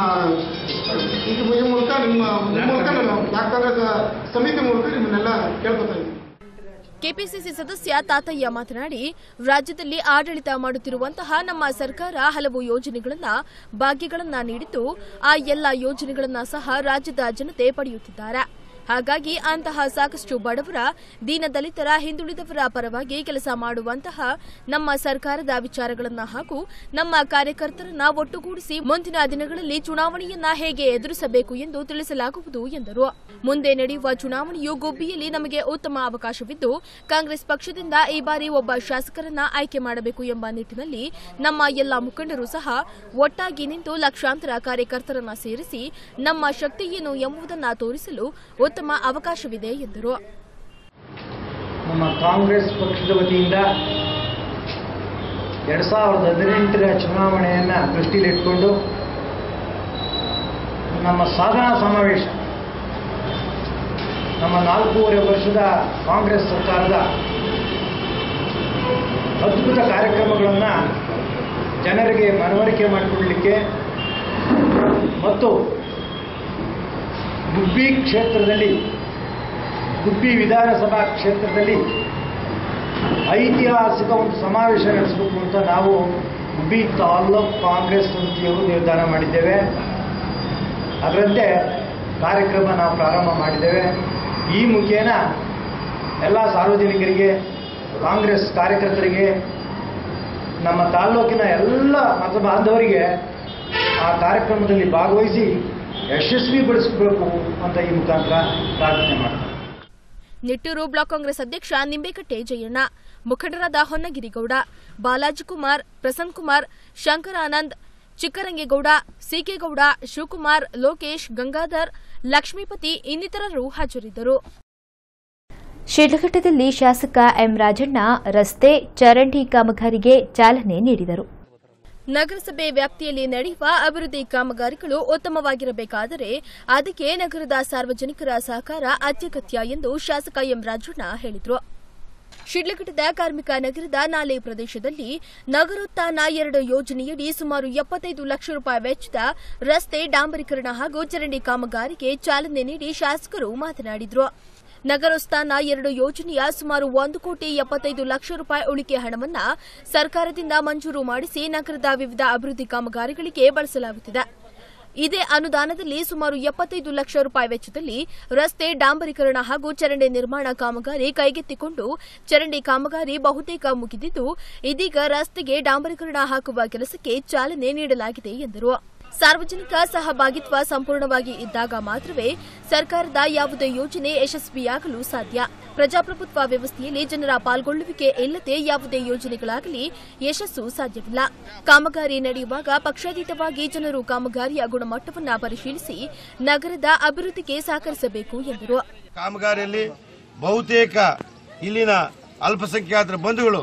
Speaker 12: ಈ ಈ ಮೂಲಕ ನಿಮ್ಮ ನಿಮ್ಮ ಮೂಲಕ ನಾನು ಬ್ಲಾಕ್ ಕಾಂಗ್ರೆಸ್ ಸಮಿತಿ ಮೂಲಕ ನಿಮ್ಮನ್ನೆಲ್ಲ ಕೇಳ್ಕೊತಾ ಇದ್ದೀನಿ
Speaker 2: ಕೆಪಿಸಿಸಿ ಸದಸ್ಯ ತಾತಯ್ಯ ಮಾತನಾಡಿ ರಾಜ್ಯದಲ್ಲಿ ಆಡಳಿತ ಮಾಡುತ್ತಿರುವಂತಹ ನಮ್ಮ ಸರ್ಕಾರ ಹಲವು ಯೋಜನೆಗಳನ್ನ ಭಾಗ್ಯಗಳನ್ನ ನೀಡಿದ್ದು ಆ ಎಲ್ಲ ಯೋಜನೆಗಳನ್ನ ಸಹ ರಾಜ್ಯದ ಜನತೆ ಪಡೆಯುತ್ತಿದ್ದಾರೆ ಹಾಗಾಗಿ ಅಂತಹ ಸಾಕಷ್ಟು ಬಡವರ ದೀನದಲಿತರ ಹಿಂದುಳಿದವರ ಪರವಾಗಿ ಕೆಲಸ ಮಾಡುವಂತಹ ನಮ್ಮ ಸರ್ಕಾರದ ವಿಚಾರಗಳನ್ನ ಹಾಗೂ ನಮ್ಮ ಕಾರ್ಯಕರ್ತರನ್ನ ಒಟ್ಟುಗೂಡಿಸಿ ಮುಂದಿನ ದಿನಗಳಲ್ಲಿ ಚುನಾವಣೆಯನ್ನ ಹೇಗೆ ಎದುರಿಸಬೇಕು ಎಂದು ತಿಳಿಸಲಾಗುವುದು ಎಂದರು ಮುಂದೆ ನಡೆಯುವ ಚುನಾವಣೆಯು ಗುಬ್ಬಿಯಲ್ಲಿ ನಮಗೆ ಉತ್ತಮ ಅವಕಾಶವಿದ್ದು ಕಾಂಗ್ರೆಸ್ ಪಕ್ಷದಿಂದ ಈ ಬಾರಿ ಒಬ್ಬ ಶಾಸಕರನ್ನ ಆಯ್ಕೆ ಮಾಡಬೇಕು ಎಂಬ ನಿಟ್ಟಿನಲ್ಲಿ ನಮ್ಮ ಎಲ್ಲ ಮುಖಂಡರು ಸಹ ಒಟ್ಟಾಗಿ ನಿಂತು ಲಕ್ಷಾಂತರ ಕಾರ್ಯಕರ್ತರನ್ನ ಸೇರಿಸಿ ನಮ್ಮ ಶಕ್ತಿ ಏನು ಎಂಬುದನ್ನ ತೋರಿಸಲು ಉತ್ತಮ ಅವಕಾಶವಿದೆ ಎಂದರು
Speaker 13: ನಮ್ಮ ಕಾಂಗ್ರೆಸ್ ಪಕ್ಷದ ವತಿಯಿಂದ ಎರಡು ಸಾವಿರದ ಹದಿನೆಂಟರ ಚುನಾವಣೆಯನ್ನು ದೃಷ್ಟಿಯಲ್ಲಿಟ್ಕೊಂಡು ನಮ್ಮ ಸಾಧನಾ ಸಮಾವೇಶ ನಮ್ಮ ನಾಲ್ಕೂವರೆ ವರ್ಷದ ಕಾಂಗ್ರೆಸ್ ಸರ್ಕಾರದ ಅದ್ಭುತ ಕಾರ್ಯಕ್ರಮಗಳನ್ನು ಜನರಿಗೆ ಮನವರಿಕೆ ಮಾಡಿಕೊಡಲಿಕ್ಕೆ ಮತ್ತು ಗುಬ್ಬಿ ಕ್ಷೇತ್ರದಲ್ಲಿ ಗುಬ್ಬಿ ವಿಧಾನಸಭಾ ಕ್ಷೇತ್ರದಲ್ಲಿ ಐತಿಹಾಸಿಕ ಒಂದು ಸಮಾವೇಶ ನಡೆಸಬೇಕು ಅಂತ ನಾವು ಗುಬ್ಬಿ ತಾಲ್ಲೂಕ್ ಕಾಂಗ್ರೆಸ್ ಸಮಿತಿಯವರು ನಿರ್ಧಾರ ಮಾಡಿದ್ದೇವೆ ಅದರಂತೆ ಕಾರ್ಯಕ್ರಮ ನಾವು ಪ್ರಾರಂಭ ಮಾಡಿದ್ದೇವೆ ಈ ಮುಖೇನ ಎಲ್ಲ ಸಾರ್ವಜನಿಕರಿಗೆ ಕಾಂಗ್ರೆಸ್ ಕಾರ್ಯಕರ್ತರಿಗೆ ನಮ್ಮ ತಾಲ್ಲೂಕಿನ ಎಲ್ಲ ಮತ ಬಾಂಧವರಿಗೆ ಆ ಕಾರ್ಯಕ್ರಮದಲ್ಲಿ ಭಾಗವಹಿಸಿ ಯಶಸ್ವಿಗೊಳಿಸಬೇಕು ಅಂತ ಈ ಮುಖಾಂತರ ಪ್ರಾರ್ಥನೆ ಮಾಡ್ತಾರೆ
Speaker 2: ನಿಟ್ಟೂರು ಬ್ಲಾಕ್ ಕಾಂಗ್ರೆಸ್ ಅಧ್ಯಕ್ಷ ನಿಂಬೇಕಟ್ಟೆ ಜಯಣ್ಣ ಮುಖಂಡರಾದ ಹೊನ್ನಗಿರಿಗೌಡ ಬಾಲಾಜಿ ಕುಮಾರ್ ಪ್ರಸನ್ನ ಕುಮಾರ್ ಶಂಕರ ಆನಂದ್ ಚಿಕ್ಕರಂಗೇಗೌಡ ಸಿಕೆಗೌಡ ಶಿವಕುಮಾರ್ ಲೋಕೇಶ್ ಗಂಗಾಧರ್ ಲಕ್ಷ್ಮೀಪತಿ ಇನ್ನಿತರರು ಹಾಜರಿದ್ದರು
Speaker 1: ಶಿಡ್ಲಘಟ್ಟದಲ್ಲಿ ಶಾಸಕ ಎಂ ರಾಜಣ್ಣ ರಸ್ತೆ ಚರಂಡಿ ಕಾಮಗಾರಿಗೆ ಚಾಲನೆ ನೀಡಿದರು
Speaker 2: ನಗರಸಭೆ ವ್ಯಾಪ್ತಿಯಲ್ಲಿ ನಡೆಯುವ ಅಭಿವೃದ್ಧಿ ಕಾಮಗಾರಿಗಳು ಉತ್ತಮವಾಗಿರಬೇಕಾದರೆ ಅದಕ್ಕೆ ನಗರದ ಸಾರ್ವಜನಿಕರ ಸಹಕಾರ ಅತ್ಯಗತ್ಯ ಎಂದು ಶಾಸಕ ಎಂ ರಾಜಣ್ಣ ಹೇಳಿದರು ಶಿಡ್ಲಘಟ್ಟದ ಕಾರ್ಮಿಕ ನಗರದ ನಾಲೆ ಪ್ರದೇಶದಲ್ಲಿ ನಗರೋತ್ಥಾನ ಎರಡು ಯೋಜನೆಯಡಿ ಸುಮಾರು ಎಪ್ಪತ್ತೈದು ಲಕ್ಷ ರೂಪಾಯಿ ವೆಚ್ಚದ ರಸ್ತೆ ಡಾಂಬರೀಕರಣ ಹಾಗೂ ಚರಂಡಿ ಕಾಮಗಾರಿಗೆ ಚಾಲನೆ ನೀಡಿ ಶಾಸಕರು ಮಾತನಾಡಿದರು ನಗರೋತ್ಥಾನ ಎರಡು ಯೋಜನೆಯ ಸುಮಾರು ಒಂದು ಕೋಟಿ ಎಪ್ಪತ್ತೈದು ಲಕ್ಷ ರೂಪಾಯಿ ಉಳಿಕೆ ಹಣವನ್ನ ಸರ್ಕಾರದಿಂದ ಮಂಜೂರು ಮಾಡಿಸಿ ನಗರದ ವಿವಿಧ ಅಭಿವೃದ್ಧಿ ಕಾಮಗಾರಿಗಳಿಗೆ ಬಳಸಲಾಗುತ್ತಿದೆ ಇದೇ ಅನುದಾನದಲ್ಲಿ ಸುಮಾರು ಎಪ್ಪತ್ತೈದು ಲಕ್ಷ ರೂಪಾಯಿ ವೆಚ್ಚದಲ್ಲಿ ರಸ್ತೆ ಡಾಂಬರೀಕರಣ ಹಾಗೂ ಚರಂಡಿ ನಿರ್ಮಾಣ ಕಾಮಗಾರಿ ಕೈಗೆತ್ತಿಕೊಂಡು ಚರಂಡಿ ಕಾಮಗಾರಿ ಬಹುತೇಕ ಮುಗಿದಿದ್ದು ಇದೀಗ ರಸ್ತೆಗೆ ಡಾಂಬರೀಕರಣ ಹಾಕುವ ಕೆಲಸಕ್ಕೆ ಚಾಲನೆ ನೀಡಲಾಗಿದೆ ಎಂದರು ಸಾರ್ವಜನಿಕ ಸಹಭಾಗಿತ್ವ ಸಂಪೂರ್ಣವಾಗಿ ಇದ್ದಾಗ ಮಾತ್ರವೇ ಸರ್ಕಾರದ ಯಾವುದೇ ಯೋಜನೆ ಯಶಸ್ವಿಯಾಗಲು ಸಾಧ್ಯ ಪ್ರಜಾಪ್ರಭುತ್ವ ವ್ಯವಸ್ಥೆಯಲ್ಲಿ ಜನರ ಪಾಲ್ಗೊಳ್ಳುವಿಕೆ ಇಲ್ಲದೆ ಯಾವುದೇ ಯೋಜನೆಗಳಾಗಲಿ ಯಶಸ್ಸು ಸಾಧ್ಯವಿಲ್ಲ ಕಾಮಗಾರಿ ನಡೆಯುವಾಗ ಪಕ್ಷಾತೀತವಾಗಿ ಜನರು ಕಾಮಗಾರಿಯ ಗುಣಮಟ್ಟವನ್ನು ಪರಿಶೀಲಿಸಿ ನಗರದ ಅಭಿವೃದ್ಧಿಗೆ ಸಹಕರಿಸಬೇಕು ಎಂದರು
Speaker 14: ಕಾಮಗಾರಿಯಲ್ಲಿ ಬಹುತೇಕ ಇಲ್ಲಿನ ಅಲ್ಪಸಂಖ್ಯಾತರ ಬಂಧುಗಳು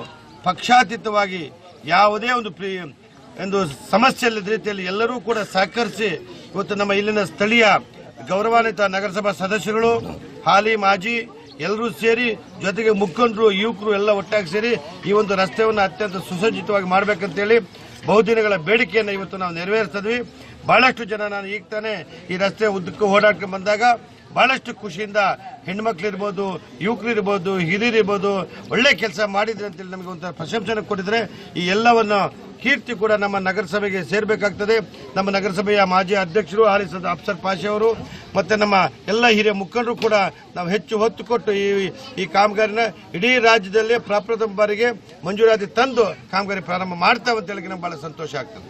Speaker 14: ಪಕ್ಷಾತೀತವಾಗಿ ಯಾವುದೇ ಒಂದು ಪ್ರಿ ಒಂದು ಸಮಸ್ಯೆ ಇಲ್ಲದ ರೀತಿಯಲ್ಲಿ ಎಲ್ಲರೂ ಕೂಡ ಸಹಕರಿಸಿ ಇವತ್ತು ನಮ್ಮ ಇಲ್ಲಿನ ಸ್ಥಳೀಯ ಗೌರವಾನ್ವಿತ ನಗರಸಭಾ ಸದಸ್ಯರುಗಳು ಹಾಲಿ ಮಾಜಿ ಎಲ್ಲರೂ ಸೇರಿ ಜೊತೆಗೆ ಮುಖಂಡರು ಯುವಕರು ಎಲ್ಲ ಒಟ್ಟಾಗಿ ಸೇರಿ ಈ ಒಂದು ರಸ್ತೆಯನ್ನು ಅತ್ಯಂತ ಸುಸಜ್ಜಿತವಾಗಿ ಮಾಡಬೇಕಂತೇಳಿ ಬಹುದಿನಗಳ ಬೇಡಿಕೆಯನ್ನು ಇವತ್ತು ನಾವು ನೆರವೇರಿಸಿದ್ವಿ ಬಹಳಷ್ಟು ಜನ ನಾನು ಈಗ ತಾನೇ ಈ ರಸ್ತೆ ಉದ್ದಕ್ಕೂ ಓಡಾಡ್ಕೊಂಡು ಬಂದಾಗ ಬಹಳಷ್ಟು ಖುಷಿಯಿಂದ ಹೆಣ್ಮಕ್ಳಿರ್ಬೋದು ಯುವಕರಿರ್ಬೋದು ಹಿರಿಯರಿರ್ಬೋದು ಒಳ್ಳೆ ಕೆಲಸ ಮಾಡಿದ್ರೆ ಅಂತೇಳಿ ನಮಗೆ ಒಂಥರ ಪ್ರಶಂಸನೆ ಕೊಟ್ಟಿದ್ರೆ ಈ ಎಲ್ಲವನ್ನು ಕೀರ್ತಿ ಕೂಡ ನಮ್ಮ ನಗರಸಭೆಗೆ ಸೇರಬೇಕಾಗ್ತದೆ ನಮ್ಮ ನಗರಸಭೆಯ ಮಾಜಿ ಅಧ್ಯಕ್ಷರು ಹಾಲಿ ಸದ ಅಫ್ಸರ್ ಪಾಷೆ ಅವರು ಮತ್ತೆ ನಮ್ಮ ಎಲ್ಲ ಹಿರಿಯ ಮುಖಂಡರು ಕೂಡ ನಾವು ಹೆಚ್ಚು ಹೊತ್ತು ಕೊಟ್ಟು ಈ ಈ ಕಾಮಗಾರಿನ ಇಡೀ ರಾಜ್ಯದಲ್ಲೇ ಪ್ರಪ್ರಥಮ ಬಾರಿಗೆ ಮಂಜೂರಾತಿ ತಂದು ಕಾಮಗಾರಿ ಪ್ರಾರಂಭ ಮಾಡ್ತಾವೆ ಅಂತ ಹೇಳಿ ನಮ್ಗೆ ಬಹಳ ಸಂತೋಷ ಆಗ್ತದೆ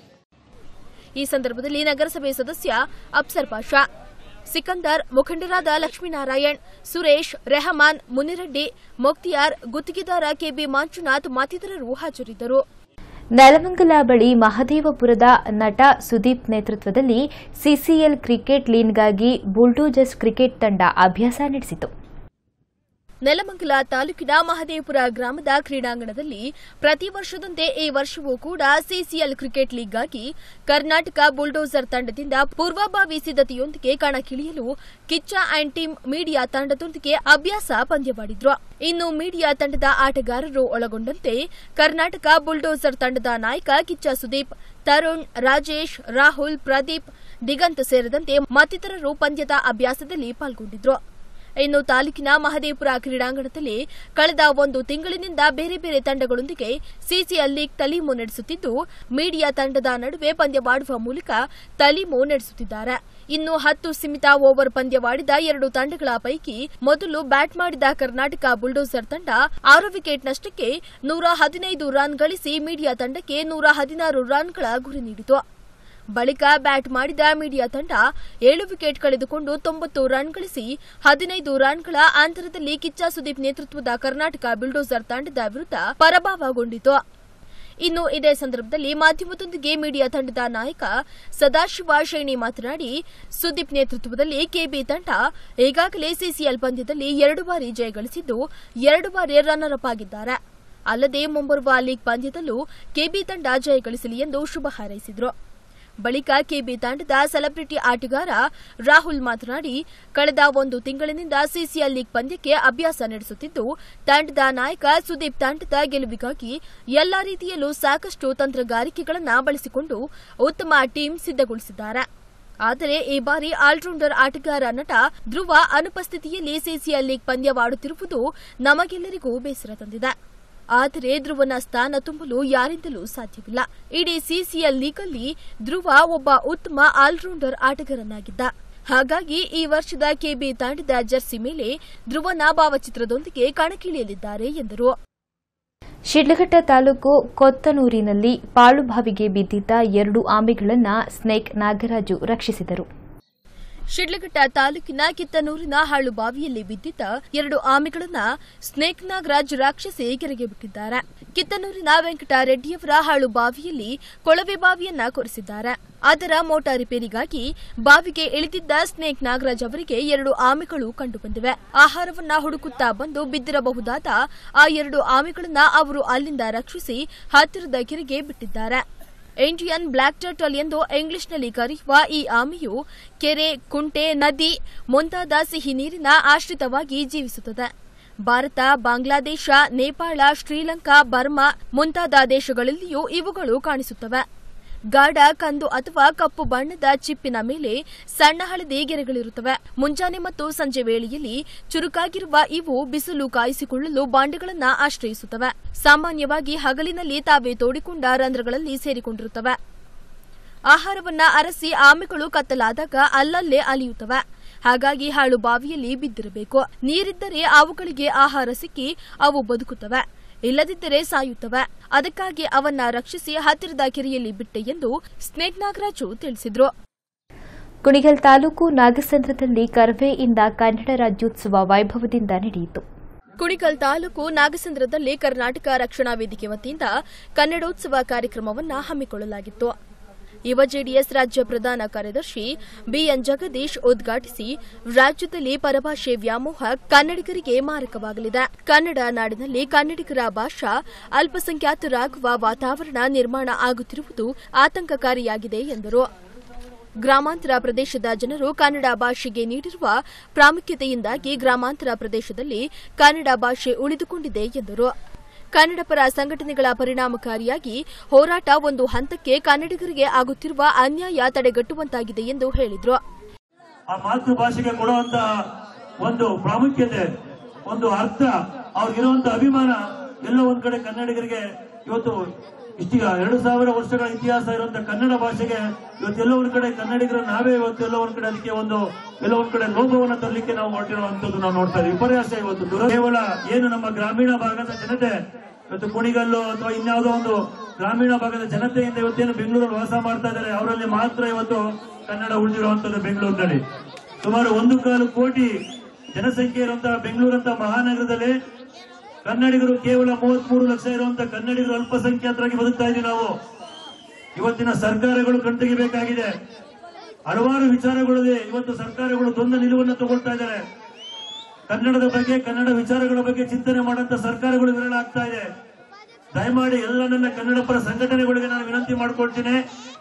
Speaker 2: ಈ ಸಂದರ್ಭದಲ್ಲಿ ನಗರಸಭೆ ಸದಸ್ಯ ಅಫ್ಸರ್ ಪಾಷಾ ಸಿಕಂದರ್ ಮುಖಂಡರಾದ ಲಕ್ಷ್ಮೀನಾರಾಯಣ್ ಸುರೇಶ್ ರೆಹಮಾನ್ ಮುನಿರೆಡ್ಡಿ ಮೊಕ್ತಿಯಾರ್ ಗುತ್ತಿಗೆದಾರ ಕೆಬಿ ಮಂಜುನಾಥ್ ಮತ್ತಿತರರು ಹಾಜರಿದ್ದರು
Speaker 1: ನೆಲಮಂಗಲ ಬಳಿ ಮಹದೇವಪುರದ ನಟ ಸುದೀಪ್ ನೇತೃತ್ವದಲ್ಲಿ ಸಿಸಿಎಲ್ ಕ್ರಿಕೆಟ್ ಲೀನ್ಗಾಗಿ ಬುಲ್ಡೋಜರ್ಸ್ ಕ್ರಿಕೆಟ್ ತಂಡ ಅಭ್ಯಾಸ ನಡೆಸಿತು
Speaker 2: ನೆಲಮಂಗಲ ತಾಲೂಕಿನ ಮಹದೇವಪುರ ಗ್ರಾಮದ ಕ್ರೀಡಾಂಗಣದಲ್ಲಿ ಪ್ರತಿ ವರ್ಷದಂತೆ ಈ ವರ್ಷವೂ ಕೂಡ ಸಿಸಿಎಲ್ ಕ್ರಿಕೆಟ್ ಲೀಗ್ಗಾಗಿ ಕರ್ನಾಟಕ ಬುಲ್ಡೋಸರ್ ತಂಡದಿಂದ ಪೂರ್ವಭಾವಿ ಸಿದ್ದತೆಯೊಂದಿಗೆ ಕಣಕ್ಕಿಳಿಯಲು ಕಿಚ್ಚ ಅಂಡ್ ಟೀಮ್ ಮೀಡಿಯಾ ತಂಡದೊಂದಿಗೆ ಅಭ್ಯಾಸ ಪಂದ್ಯವಾಡಿದ್ರು ಇನ್ನು ಮೀಡಿಯಾ ತಂಡದ ಆಟಗಾರರು ಒಳಗೊಂಡಂತೆ ಕರ್ನಾಟಕ ಬುಲ್ಡೋಸರ್ ತಂಡದ ನಾಯಕ ಕಿಚ್ಚ ಸುದೀಪ್ ತರುಣ್ ರಾಜೇಶ್ ರಾಹುಲ್ ಪ್ರದೀಪ್ ದಿಗಂತ್ ಸೇರಿದಂತೆ ಮತ್ತಿತರರು ಪಂದ್ಯದ ಅಭ್ಯಾಸದಲ್ಲಿ ಪಾಲ್ಗೊಂಡಿದ್ರು ಇನ್ನು ತಾಲೂಕಿನ ಮಹದೇವಪುರ ಕ್ರೀಡಾಂಗಣದಲ್ಲಿ ಕಳೆದ ಒಂದು ತಿಂಗಳಿನಿಂದ ಬೇರೆ ಬೇರೆ ತಂಡಗಳೊಂದಿಗೆ ಸಿಸಿಎಲ್ ಲೀಗ್ ತಾಲೀಮು ನಡೆಸುತ್ತಿದ್ದು ಮೀಡಿಯಾ ತಂಡದ ನಡುವೆ ಪಂದ್ಯವಾಡುವ ಮೂಲಕ ತಾಲೀಮು ನಡೆಸುತ್ತಿದ್ದಾರೆ ಇನ್ನು ಹತ್ತು ಸೀಮಿತ ಓವರ್ ಪಂದ್ಯವಾಡಿದ ಎರಡು ತಂಡಗಳ ಪೈಕಿ ಮೊದಲು ಬ್ಯಾಟ್ ಮಾಡಿದ ಕರ್ನಾಟಕ ಬುಲ್ಡೋಸರ್ ತಂಡ ಆರು ವಿಕೆಟ್ ನಷ್ಟಕ್ಕೆ ನೂರ ಹದಿನೈದು ರನ್ ಗಳಿಸಿ ಮೀಡಿಯಾ ತಂಡಕ್ಕೆ ನೂರ ಹದಿನಾರು ರನ್ಗಳ ಗುರಿ ನೀಡಿತು ಬಳಿಕ ಬ್ಯಾಟ್ ಮಾಡಿದ ಮೀಡಿಯಾ ತಂಡ ಏಳು ವಿಕೆಟ್ ಕಳೆದುಕೊಂಡು ತೊಂಬತ್ತು ರನ್ ಗಳಿಸಿ ಹದಿನೈದು ರನ್ಗಳ ಅಂತರದಲ್ಲಿ ಕಿಚ್ಚ ಸುದೀಪ್ ನೇತೃತ್ವದ ಕರ್ನಾಟಕ ಬಿಲ್ಡೋಸರ್ ತಂಡದ ವಿರುದ್ಧ ಪರಾಭವಗೊಂಡಿತು ಇನ್ನು ಇದೇ ಸಂದರ್ಭದಲ್ಲಿ ಮಾಧ್ಯಮದೊಂದಿಗೆ ಮೀಡಿಯಾ ತಂಡದ ನಾಯಕ ಸದಾಶಿವ ಶೇಣಿ ಮಾತನಾಡಿ ಸುದೀಪ್ ನೇತೃತ್ವದಲ್ಲಿ ಕೆಬಿ ತಂಡ ಈಗಾಗಲೇ ಸಿಸಿಎಲ್ ಪಂದ್ಯದಲ್ಲಿ ಎರಡು ಬಾರಿ ಜಯಗಳಿಸಿದ್ದು ಎರಡು ಬಾರಿ ರನ್ನರ್ ಅಪ್ ಆಗಿದ್ದಾರೆ ಅಲ್ಲದೆ ಮುಂಬರುವ ಲೀಗ್ ಪಂದ್ಯದಲ್ಲೂ ಕೆಬಿ ತಂಡ ಜಯಗಳಿಸಲಿ ಎಂದು ಶುಭ ಹಾರೈಸಿದರು ಬಳಿಕ ಕೆಬಿ ತಂಡದ ಸೆಲೆಬ್ರಿಟಿ ಆಟಗಾರ ರಾಹುಲ್ ಮಾತನಾಡಿ ಕಳೆದ ಒಂದು ತಿಂಗಳಿನಿಂದ ಸಿಸಿಎಲ್ ಲೀಗ್ ಪಂದ್ಯಕ್ಕೆ ಅಭ್ಯಾಸ ನಡೆಸುತ್ತಿದ್ದು ತಂಡದ ನಾಯಕ ಸುದೀಪ್ ತಂಡದ ಗೆಲುವಿಗಾಗಿ ಎಲ್ಲಾ ರೀತಿಯಲ್ಲೂ ಸಾಕಷ್ಟು ತಂತ್ರಗಾರಿಕೆಗಳನ್ನು ಬಳಸಿಕೊಂಡು ಉತ್ತಮ ಟೀಮ್ ಸಿದ್ದಗೊಳಿಸಿದ್ದಾರೆ ಆದರೆ ಈ ಬಾರಿ ಆಲ್ರೌಂಡರ್ ಆಟಗಾರ ನಟ ಧ್ರುವ ಅನುಪಸ್ಥಿತಿಯಲ್ಲಿ ಸಿಸಿಎಲ್ ಲೀಗ್ ಪಂದ್ಯವಾಡುತ್ತಿರುವುದು ನಮಗೆಲ್ಲರಿಗೂ ಬೇಸರ ತಂದಿದೆ ಆದರೆ ಧ್ರುವನ ಸ್ಥಾನ ತುಂಬಲು ಯಾರಿಂದಲೂ ಸಾಧ್ಯವಿಲ್ಲ ಇಡೀ ಸಿಸಿಎಲ್ ಲೀಗಲ್ಲಿ ಧ್ರುವ ಒಬ್ಬ ಉತ್ತಮ ಆಲ್ರೌಂಡರ್ ಆಟಗಾರನಾಗಿದ್ದ ಹಾಗಾಗಿ ಈ ವರ್ಷದ ಕೆಬಿ ತಂಡದ ಜರ್ಸಿ ಮೇಲೆ ಧ್ರುವನ ಭಾವಚಿತ್ರದೊಂದಿಗೆ ಕಣಕ್ಕಿಳಿಯಲಿದ್ದಾರೆ ಎಂದರು
Speaker 1: ಶಿಡ್ಲಘಟ್ಟ ತಾಲೂಕು ಕೊತ್ತನೂರಿನಲ್ಲಿ ಪಾಳುಬಾವಿಗೆ ಬಿದ್ದಿದ್ದ ಎರಡು ಆಮೆಗಳನ್ನು ಸ್ನೇಕ್ ನಾಗರಾಜು ರಕ್ಷಿಸಿದರು
Speaker 2: ಶಿಡ್ಲಘಟ್ಟ ತಾಲೂಕಿನ ಕಿತ್ತನೂರಿನ ಹಾಳು ಬಾವಿಯಲ್ಲಿ ಬಿದ್ದಿದ್ದ ಎರಡು ಆಮೆಗಳನ್ನ ಸ್ನೇಕ್ ನಾಗರಾಜ್ ರಾಕ್ಷಸಿ ಕೆರೆಗೆ ಬಿಟ್ಟಿದ್ದಾರೆ ಕಿತ್ತನೂರಿನ ವೆಂಕಟರೆಡ್ಡಿಯವರ ಹಾಳು ಬಾವಿಯಲ್ಲಿ ಕೊಳವೆ ಬಾವಿಯನ್ನ ಕೊರೆಸಿದ್ದಾರೆ ಅದರ ಮೋಟಾರ್ ರಿಪೇರಿಗಾಗಿ ಬಾವಿಗೆ ಇಳಿದಿದ್ದ ಸ್ನೇಕ್ ನಾಗರಾಜ್ ಅವರಿಗೆ ಎರಡು ಆಮೆಗಳು ಕಂಡುಬಂದಿವೆ ಆಹಾರವನ್ನ ಹುಡುಕುತ್ತಾ ಬಂದು ಬಿದ್ದಿರಬಹುದಾದ ಆ ಎರಡು ಆಮೆಗಳನ್ನ ಅವರು ಅಲ್ಲಿಂದ ರಕ್ಷಿಸಿ ಹತ್ತಿರದ ಕೆರೆಗೆ ಬಿಟ್ಟಿದ್ದಾರೆ ಇಂಡಿಯನ್ ಬ್ಲಾಕ್ ಟರ್ಟಲ್ ಎಂದು ಇಂಗ್ಲಿಷ್ನಲ್ಲಿ ಕರೆಯುವ ಈ ಆಮೆಯು ಕೆರೆ ಕುಂಟೆ ನದಿ ಮುಂತಾದ ಸಿಹಿ ನೀರಿನ ಆಶ್ರಿತವಾಗಿ ಜೀವಿಸುತ್ತದೆ ಭಾರತ ಬಾಂಗ್ಲಾದೇಶ ನೇಪಾಳ ಶ್ರೀಲಂಕಾ ಬರ್ಮಾ ಮುಂತಾದ ದೇಶಗಳಲ್ಲಿಯೂ ಇವುಗಳು ಕಾಣಿಸುತ್ತವೆ ಗಾಢ ಕಂದು ಅಥವಾ ಕಪ್ಪು ಬಣ್ಣದ ಚಿಪ್ಪಿನ ಮೇಲೆ ಸಣ್ಣ ಹಳದಿ ಗೆರೆಗಳಿರುತ್ತವೆ ಮುಂಜಾನೆ ಮತ್ತು ಸಂಜೆ ವೇಳೆಯಲ್ಲಿ ಚುರುಕಾಗಿರುವ ಇವು ಬಿಸಿಲು ಕಾಯಿಸಿಕೊಳ್ಳಲು ಬಾಂಡೆಗಳನ್ನು ಆಶ್ರಯಿಸುತ್ತವೆ ಸಾಮಾನ್ಯವಾಗಿ ಹಗಲಿನಲ್ಲಿ ತಾವೇ ತೋಡಿಕೊಂಡ ರಂಧ್ರಗಳಲ್ಲಿ ಸೇರಿಕೊಂಡಿರುತ್ತವೆ ಆಹಾರವನ್ನ ಅರಸಿ ಆಮೆಗಳು ಕತ್ತಲಾದಾಗ ಅಲ್ಲಲ್ಲೇ ಅಲಿಯುತ್ತವೆ ಹಾಗಾಗಿ ಹಾಳು ಬಾವಿಯಲ್ಲಿ ಬಿದ್ದಿರಬೇಕು ನೀರಿದ್ದರೆ ಅವುಗಳಿಗೆ ಆಹಾರ ಸಿಕ್ಕಿ ಅವು ಬದುಕುತ್ತವೆ ಇಲ್ಲದಿದ್ದರೆ ಸಾಯುತ್ತವೆ ಅದಕ್ಕಾಗಿ ಅವನ್ನ ರಕ್ಷಿಸಿ ಹತ್ತಿರದ ಕೆರೆಯಲ್ಲಿ ಬಿಟ್ಟೆ ಎಂದು ಸ್ನೇಕ್ ನಾಗರಾಜು ತಿಳಿಸಿದ್ರು
Speaker 1: ಕುಣಿಗಲ್ ತಾಲೂಕು ನಾಗಸಂದ್ರದಲ್ಲಿ ಕರ್ವೆಯಿಂದ ಕನ್ನಡ ರಾಜ್ಯೋತ್ಸವ ವೈಭವದಿಂದ ನಡೆಯಿತು
Speaker 2: ಕುಣಿಗಲ್ ತಾಲೂಕು ನಾಗಸಂದ್ರದಲ್ಲಿ ಕರ್ನಾಟಕ ರಕ್ಷಣಾ ವೇದಿಕೆ ವತಿಯಿಂದ ಕನ್ನಡೋತ್ಸವ ಕಾರ್ಯಕ್ರಮವನ್ನು ಹಮ್ಮಿಕೊಳ್ಳಲಾಗಿತ್ತು ಯುವ ಜೆಡಿಎಸ್ ರಾಜ್ಯ ಪ್ರಧಾನ ಕಾರ್ಯದರ್ಶಿ ಬಿಎನ್ ಜಗದೀಶ್ ಉದ್ಘಾಟಿಸಿ ರಾಜ್ಯದಲ್ಲಿ ಪರಭಾಷೆ ವ್ಯಾಮೋಹ ಕನ್ನಡಿಗರಿಗೆ ಮಾರಕವಾಗಲಿದೆ ಕನ್ನಡ ನಾಡಿನಲ್ಲಿ ಕನ್ನಡಿಗರ ಭಾಷಾ ಅಲ್ಪಸಂಖ್ಯಾತರಾಗುವ ವಾತಾವರಣ ನಿರ್ಮಾಣ ಆಗುತ್ತಿರುವುದು ಆತಂಕಕಾರಿಯಾಗಿದೆ ಎಂದರು ಗ್ರಾಮಾಂತರ ಪ್ರದೇಶದ ಜನರು ಕನ್ನಡ ಭಾಷೆಗೆ ನೀಡಿರುವ ಪ್ರಾಮುಖ್ಯತೆಯಿಂದಾಗಿ ಗ್ರಾಮಾಂತರ ಪ್ರದೇಶದಲ್ಲಿ ಕನ್ನಡ ಭಾಷೆ ಉಳಿದುಕೊಂಡಿದೆ ಎಂದರು ಕನ್ನಡ ಪರ ಸಂಘಟನೆಗಳ ಪರಿಣಾಮಕಾರಿಯಾಗಿ ಹೋರಾಟ ಒಂದು ಹಂತಕ್ಕೆ ಕನ್ನಡಿಗರಿಗೆ ಆಗುತ್ತಿರುವ ಅನ್ಯಾಯ ತಡೆಗಟ್ಟುವಂತಾಗಿದೆ ಎಂದು ಹೇಳಿದರು
Speaker 15: ಆ ಮಾತೃಭಾಷೆಗೆ ಕೊಡುವಂತಹ ಒಂದು ಪ್ರಾಮುಖ್ಯತೆ ಒಂದು ಅರ್ಥ ಅವ್ರಿಗಿರುವಂತ ಅಭಿಮಾನ ಎಲ್ಲೋ ಒಂದ್ ಕಡೆ ಕನ್ನಡಿಗರಿಗೆ ಇವತ್ತು ಇಷ್ಟೀಗ ಎರಡು ಸಾವಿರ ವರ್ಷಗಳ ಇತಿಹಾಸ ಇರುವಂತ ಕನ್ನಡ ಭಾಷೆಗೆ ಇವತ್ತೆಲ್ಲೋ ಒಂದ್ ಕಡೆ ಕನ್ನಡಿಗರು ನಾವೇ ಇವತ್ತು ಎಲ್ಲೋ ಒಂದ್ ಕಡೆ ಅದಕ್ಕೆ ಒಂದು ಎಲ್ಲೋ ಒಂದ್ ಕಡೆ ಲೋಭವನ್ನ ತರಲಿಕ್ಕೆ ನಾವು ಹೊರಟಿರುವಂತದ್ದು ನಾವು ನೋಡ್ತಾ ಇದ್ದೀವಿ ವಿಪರ್ಯಾಸ ಇವತ್ತು ದುರ ಕೇವಲ ಏನು ನಮ್ಮ ಗ್ರಾಮೀಣ ಭಾಗದ ಜನತೆ ಇವತ್ತು ಕುಣಿಗಲ್ಲು ಅಥವಾ ಇನ್ಯಾವುದೋ ಒಂದು ಗ್ರಾಮೀಣ ಭಾಗದ ಜನತೆಯಿಂದ ಇವತ್ತೇನು ಬೆಂಗಳೂರಲ್ಲಿ ವಾಸ ಮಾಡ್ತಾ ಇದ್ದಾರೆ ಅವರಲ್ಲಿ ಮಾತ್ರ ಇವತ್ತು ಕನ್ನಡ ಉಳಿದಿರುವಂತದ್ದು ಬೆಂಗಳೂರಿನಲ್ಲಿ ಸುಮಾರು ಒಂದು ಕಾಲು ಕೋಟಿ ಜನಸಂಖ್ಯೆ ಇರುವಂತಹ ಬೆಂಗಳೂರಂತ ಮಹಾನಗರದಲ್ಲಿ ಕನ್ನಡಿಗರು ಕೇವಲ ಮೂವತ್ಮೂರು ಲಕ್ಷ ಇರುವಂತಹ ಕನ್ನಡಿಗರು ಅಲ್ಪಸಂಖ್ಯಾತರಾಗಿ ಬದುಕ್ತಾ ಇದೀವಿ ನಾವು ಇವತ್ತಿನ ಸರ್ಕಾರಗಳು ಕಣ್ತೆಗಿಬೇಕಾಗಿದೆ ಹಲವಾರು ವಿಚಾರಗಳಲ್ಲಿ ಇವತ್ತು ಸರ್ಕಾರಗಳು ದ್ವಂದ್ವ ನಿಲುವನ್ನು ತಗೊಳ್ತಾ ಇದ್ದಾರೆ ಕನ್ನಡದ ಬಗ್ಗೆ ಕನ್ನಡ ವಿಚಾರಗಳ ಬಗ್ಗೆ ಚಿಂತನೆ ಮಾಡುವಂತ ಸರ್ಕಾರಗಳು ವಿರಳ ಆಗ್ತಾ ಇದೆ ದಯಮಾಡಿ ಎಲ್ಲ ನನ್ನ ಕನ್ನಡ ಪರ ಸಂಘಟನೆಗಳಿಗೆ ನಾನು ವಿನಂತಿ ಮಾಡ್ಕೊಳ್ತೀನಿ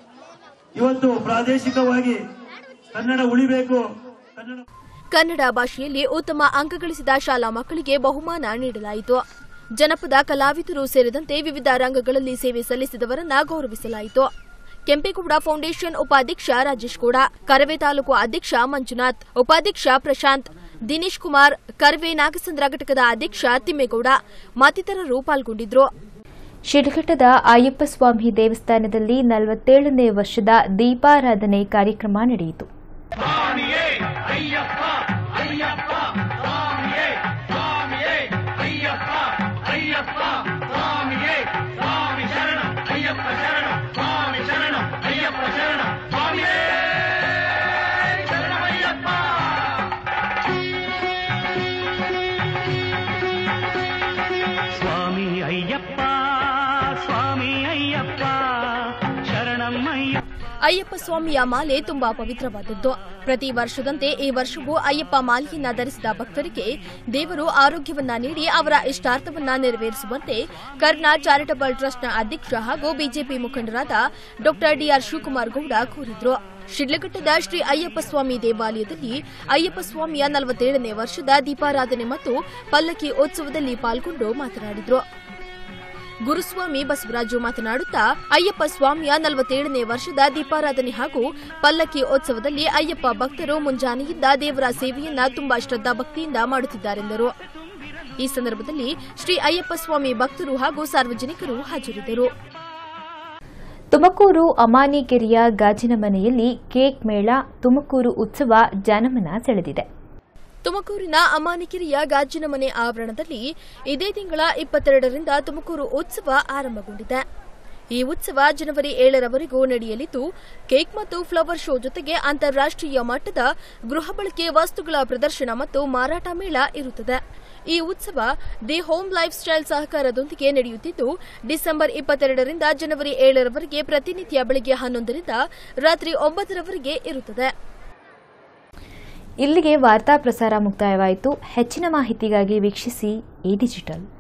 Speaker 15: ಇವತ್ತು ಪ್ರಾದೇಶಿಕವಾಗಿ ಕನ್ನಡ ಉಳಿಬೇಕು ಕನ್ನಡ
Speaker 2: ಕನ್ನಡ ಭಾಷೆಯಲ್ಲಿ ಉತ್ತಮ ಅಂಕ ಗಳಿಸಿದ ಶಾಲಾ ಮಕ್ಕಳಿಗೆ ಬಹುಮಾನ ನೀಡಲಾಯಿತು ಜನಪದ ಕಲಾವಿದರು ಸೇರಿದಂತೆ ವಿವಿಧ ರಂಗಗಳಲ್ಲಿ ಸೇವೆ ಸಲ್ಲಿಸಿದವರನ್ನ ಗೌರವಿಸಲಾಯಿತು ಕೆಂಪೇಗೌಡ ಫೌಂಡೇಶನ್ ಉಪಾಧ್ಯಕ್ಷ ರಾಜೇಶ್ ಗೌಡ ಕರವೇ ತಾಲೂಕು ಅಧ್ಯಕ್ಷ ಮಂಜುನಾಥ್ ಉಪಾಧ್ಯಕ್ಷ ಪ್ರಶಾಂತ್ ದಿನೇಶ್ ಕುಮಾರ್ ಕರವೇ ನಾಗಸಂದ್ರ ಘಟಕದ ಅಧ್ಯಕ್ಷ ತಿಮ್ಮೇಗೌಡ ಮತ್ತಿತರರು ಪಾಲ್ಗೊಂಡಿದ್ರು
Speaker 1: ಶಿಡ್ಘಟ್ಟದ ಅಯ್ಯಪ್ಪ ಸ್ವಾಮಿ ದೇವಸ್ಥಾನದಲ್ಲಿ ನಲವತ್ತೇಳನೇ ವರ್ಷದ ದೀಪಾರಾಧನೆ ಕಾರ್ಯಕ್ರಮ ನಡೆಯಿತು
Speaker 16: ಸ್ವಾಮಿ ಅಯ್ಯಪ್ಪ ಸ್ವಾಮಿ ಅಯ್ಯಪ್ಪ ಶರಣಮ್ಮಯ್ಯ
Speaker 2: ಅಯ್ಯಪ್ಪ ಸ್ವಾಮಿಯ ಮಾಲೆ ತುಂಬಾ ಪವಿತ್ರವಾದದ್ದು ಪ್ರತಿ ವರ್ಷದಂತೆ ಈ ವರ್ಷವೂ ಅಯ್ಯಪ್ಪ ಮಾಲೆಯನ್ನ ಧರಿಸಿದ ಭಕ್ತರಿಗೆ ದೇವರು ಆರೋಗ್ಯವನ್ನ ನೀಡಿ ಅವರ ಇಷ್ಟಾರ್ಥವನ್ನ ನೆರವೇರಿಸುವಂತೆ ಕರ್ನಾ ಚಾರಿಟಬಲ್ ಟ್ರಸ್ಟ್ನ ಅಧ್ಯಕ್ಷ ಹಾಗೂ ಬಿಜೆಪಿ ಮುಖಂಡರಾದ ಡಾ ಡಿಆರ್ ಶಿವಕುಮಾರ್ ಗೌಡ ಕೋರಿದ್ರು ಶಿಡ್ಲಘಟ್ಟದ ಶ್ರೀ ಅಯ್ಯಪ್ಪ ಸ್ವಾಮಿ ದೇವಾಲಯದಲ್ಲಿ ಅಯ್ಯಪ್ಪ ಸ್ವಾಮಿಯ ನಲವತ್ತೇಳನೇ ವರ್ಷದ ದೀಪಾರಾಧನೆ ಮತ್ತು ಪಲ್ಲಕ್ಕಿ ಉತ್ಸವದಲ್ಲಿ ಪಾಲ್ಗೊಂಡು ಮಾತನಾಡಿದ್ರು ಗುರುಸ್ವಾಮಿ ಬಸವರಾಜು ಮಾತನಾಡುತ್ತಾ ಅಯ್ಯಪ್ಪ ಸ್ವಾಮಿಯ ನಲವತ್ತೇಳನೇ ವರ್ಷದ ದೀಪಾರಾಧನೆ ಹಾಗೂ ಪಲ್ಲಕ್ಕಿ ಉತ್ಸವದಲ್ಲಿ ಅಯ್ಯಪ್ಪ ಭಕ್ತರು ಮುಂಜಾನೆಯಿಂದ ದೇವರ ಸೇವೆಯನ್ನ ತುಂಬಾ ಶ್ರದ್ಧಾ ಭಕ್ತಿಯಿಂದ ಮಾಡುತ್ತಿದ್ದಾರೆಂದರು ಈ ಸಂದರ್ಭದಲ್ಲಿ ಶ್ರೀ ಅಯ್ಯಪ್ಪ ಸ್ವಾಮಿ ಭಕ್ತರು ಹಾಗೂ ಸಾರ್ವಜನಿಕರು ಹಾಜರಿದ್ದರು
Speaker 1: ತುಮಕೂರು ಅಮಾನಿಕೆರೆಯ ಗಾಜಿನ ಮನೆಯಲ್ಲಿ ಕೇಕ್ ಮೇಳ ತುಮಕೂರು ಉತ್ಸವ ಜನಮನ ಸೆಳೆದಿದೆ
Speaker 2: ತುಮಕೂರಿನ ಅಮಾನಿಕೆರೆಯ ಗಾಜಿನ ಮನೆ ಆವರಣದಲ್ಲಿ ಇದೇ ತಿಂಗಳ ಇಪ್ಪತ್ತೆರಡರಿಂದ ತುಮಕೂರು ಉತ್ಸವ ಆರಂಭಗೊಂಡಿದೆ ಈ ಉತ್ಸವ ಜನವರಿ ಏಳರವರೆಗೂ ನಡೆಯಲಿದ್ದು ಕೇಕ್ ಮತ್ತು ಫ್ಲವರ್ ಶೋ ಜೊತೆಗೆ ಅಂತಾರಾಷ್ಟೀಯ ಮಟ್ಟದ ಗೃಹ ಬಳಕೆ ವಸ್ತುಗಳ ಪ್ರದರ್ಶನ ಮತ್ತು ಮಾರಾಟ ಮೇಳ ಇರುತ್ತದೆ ಈ ಉತ್ಸವ ದಿ ಹೋಮ್ ಲೈಫ್ ಸ್ಟೈಲ್ ಸಹಕಾರದೊಂದಿಗೆ ನಡೆಯುತ್ತಿದ್ದು ಡಿಸೆಂಬರ್ ಇಪ್ಪತ್ತೆರಡರಿಂದ ಜನವರಿ ಏಳರವರೆಗೆ ಪ್ರತಿನಿತ್ಯ ಬೆಳಗ್ಗೆ ಹನ್ನೊಂದರಿಂದ ರಾತ್ರಿ ಒಂಬತ್ತರವರೆಗೆ ಇರುತ್ತದೆ
Speaker 1: ಇಲ್ಲಿಗೆ ವಾರ್ತಾ ಪ್ರಸಾರ ಮುಕ್ತಾಯವಾಯಿತು ಹೆಚ್ಚಿನ ಮಾಹಿತಿಗಾಗಿ ವೀಕ್ಷಿಸಿ ಎ ಡಿಜಿಟಲ್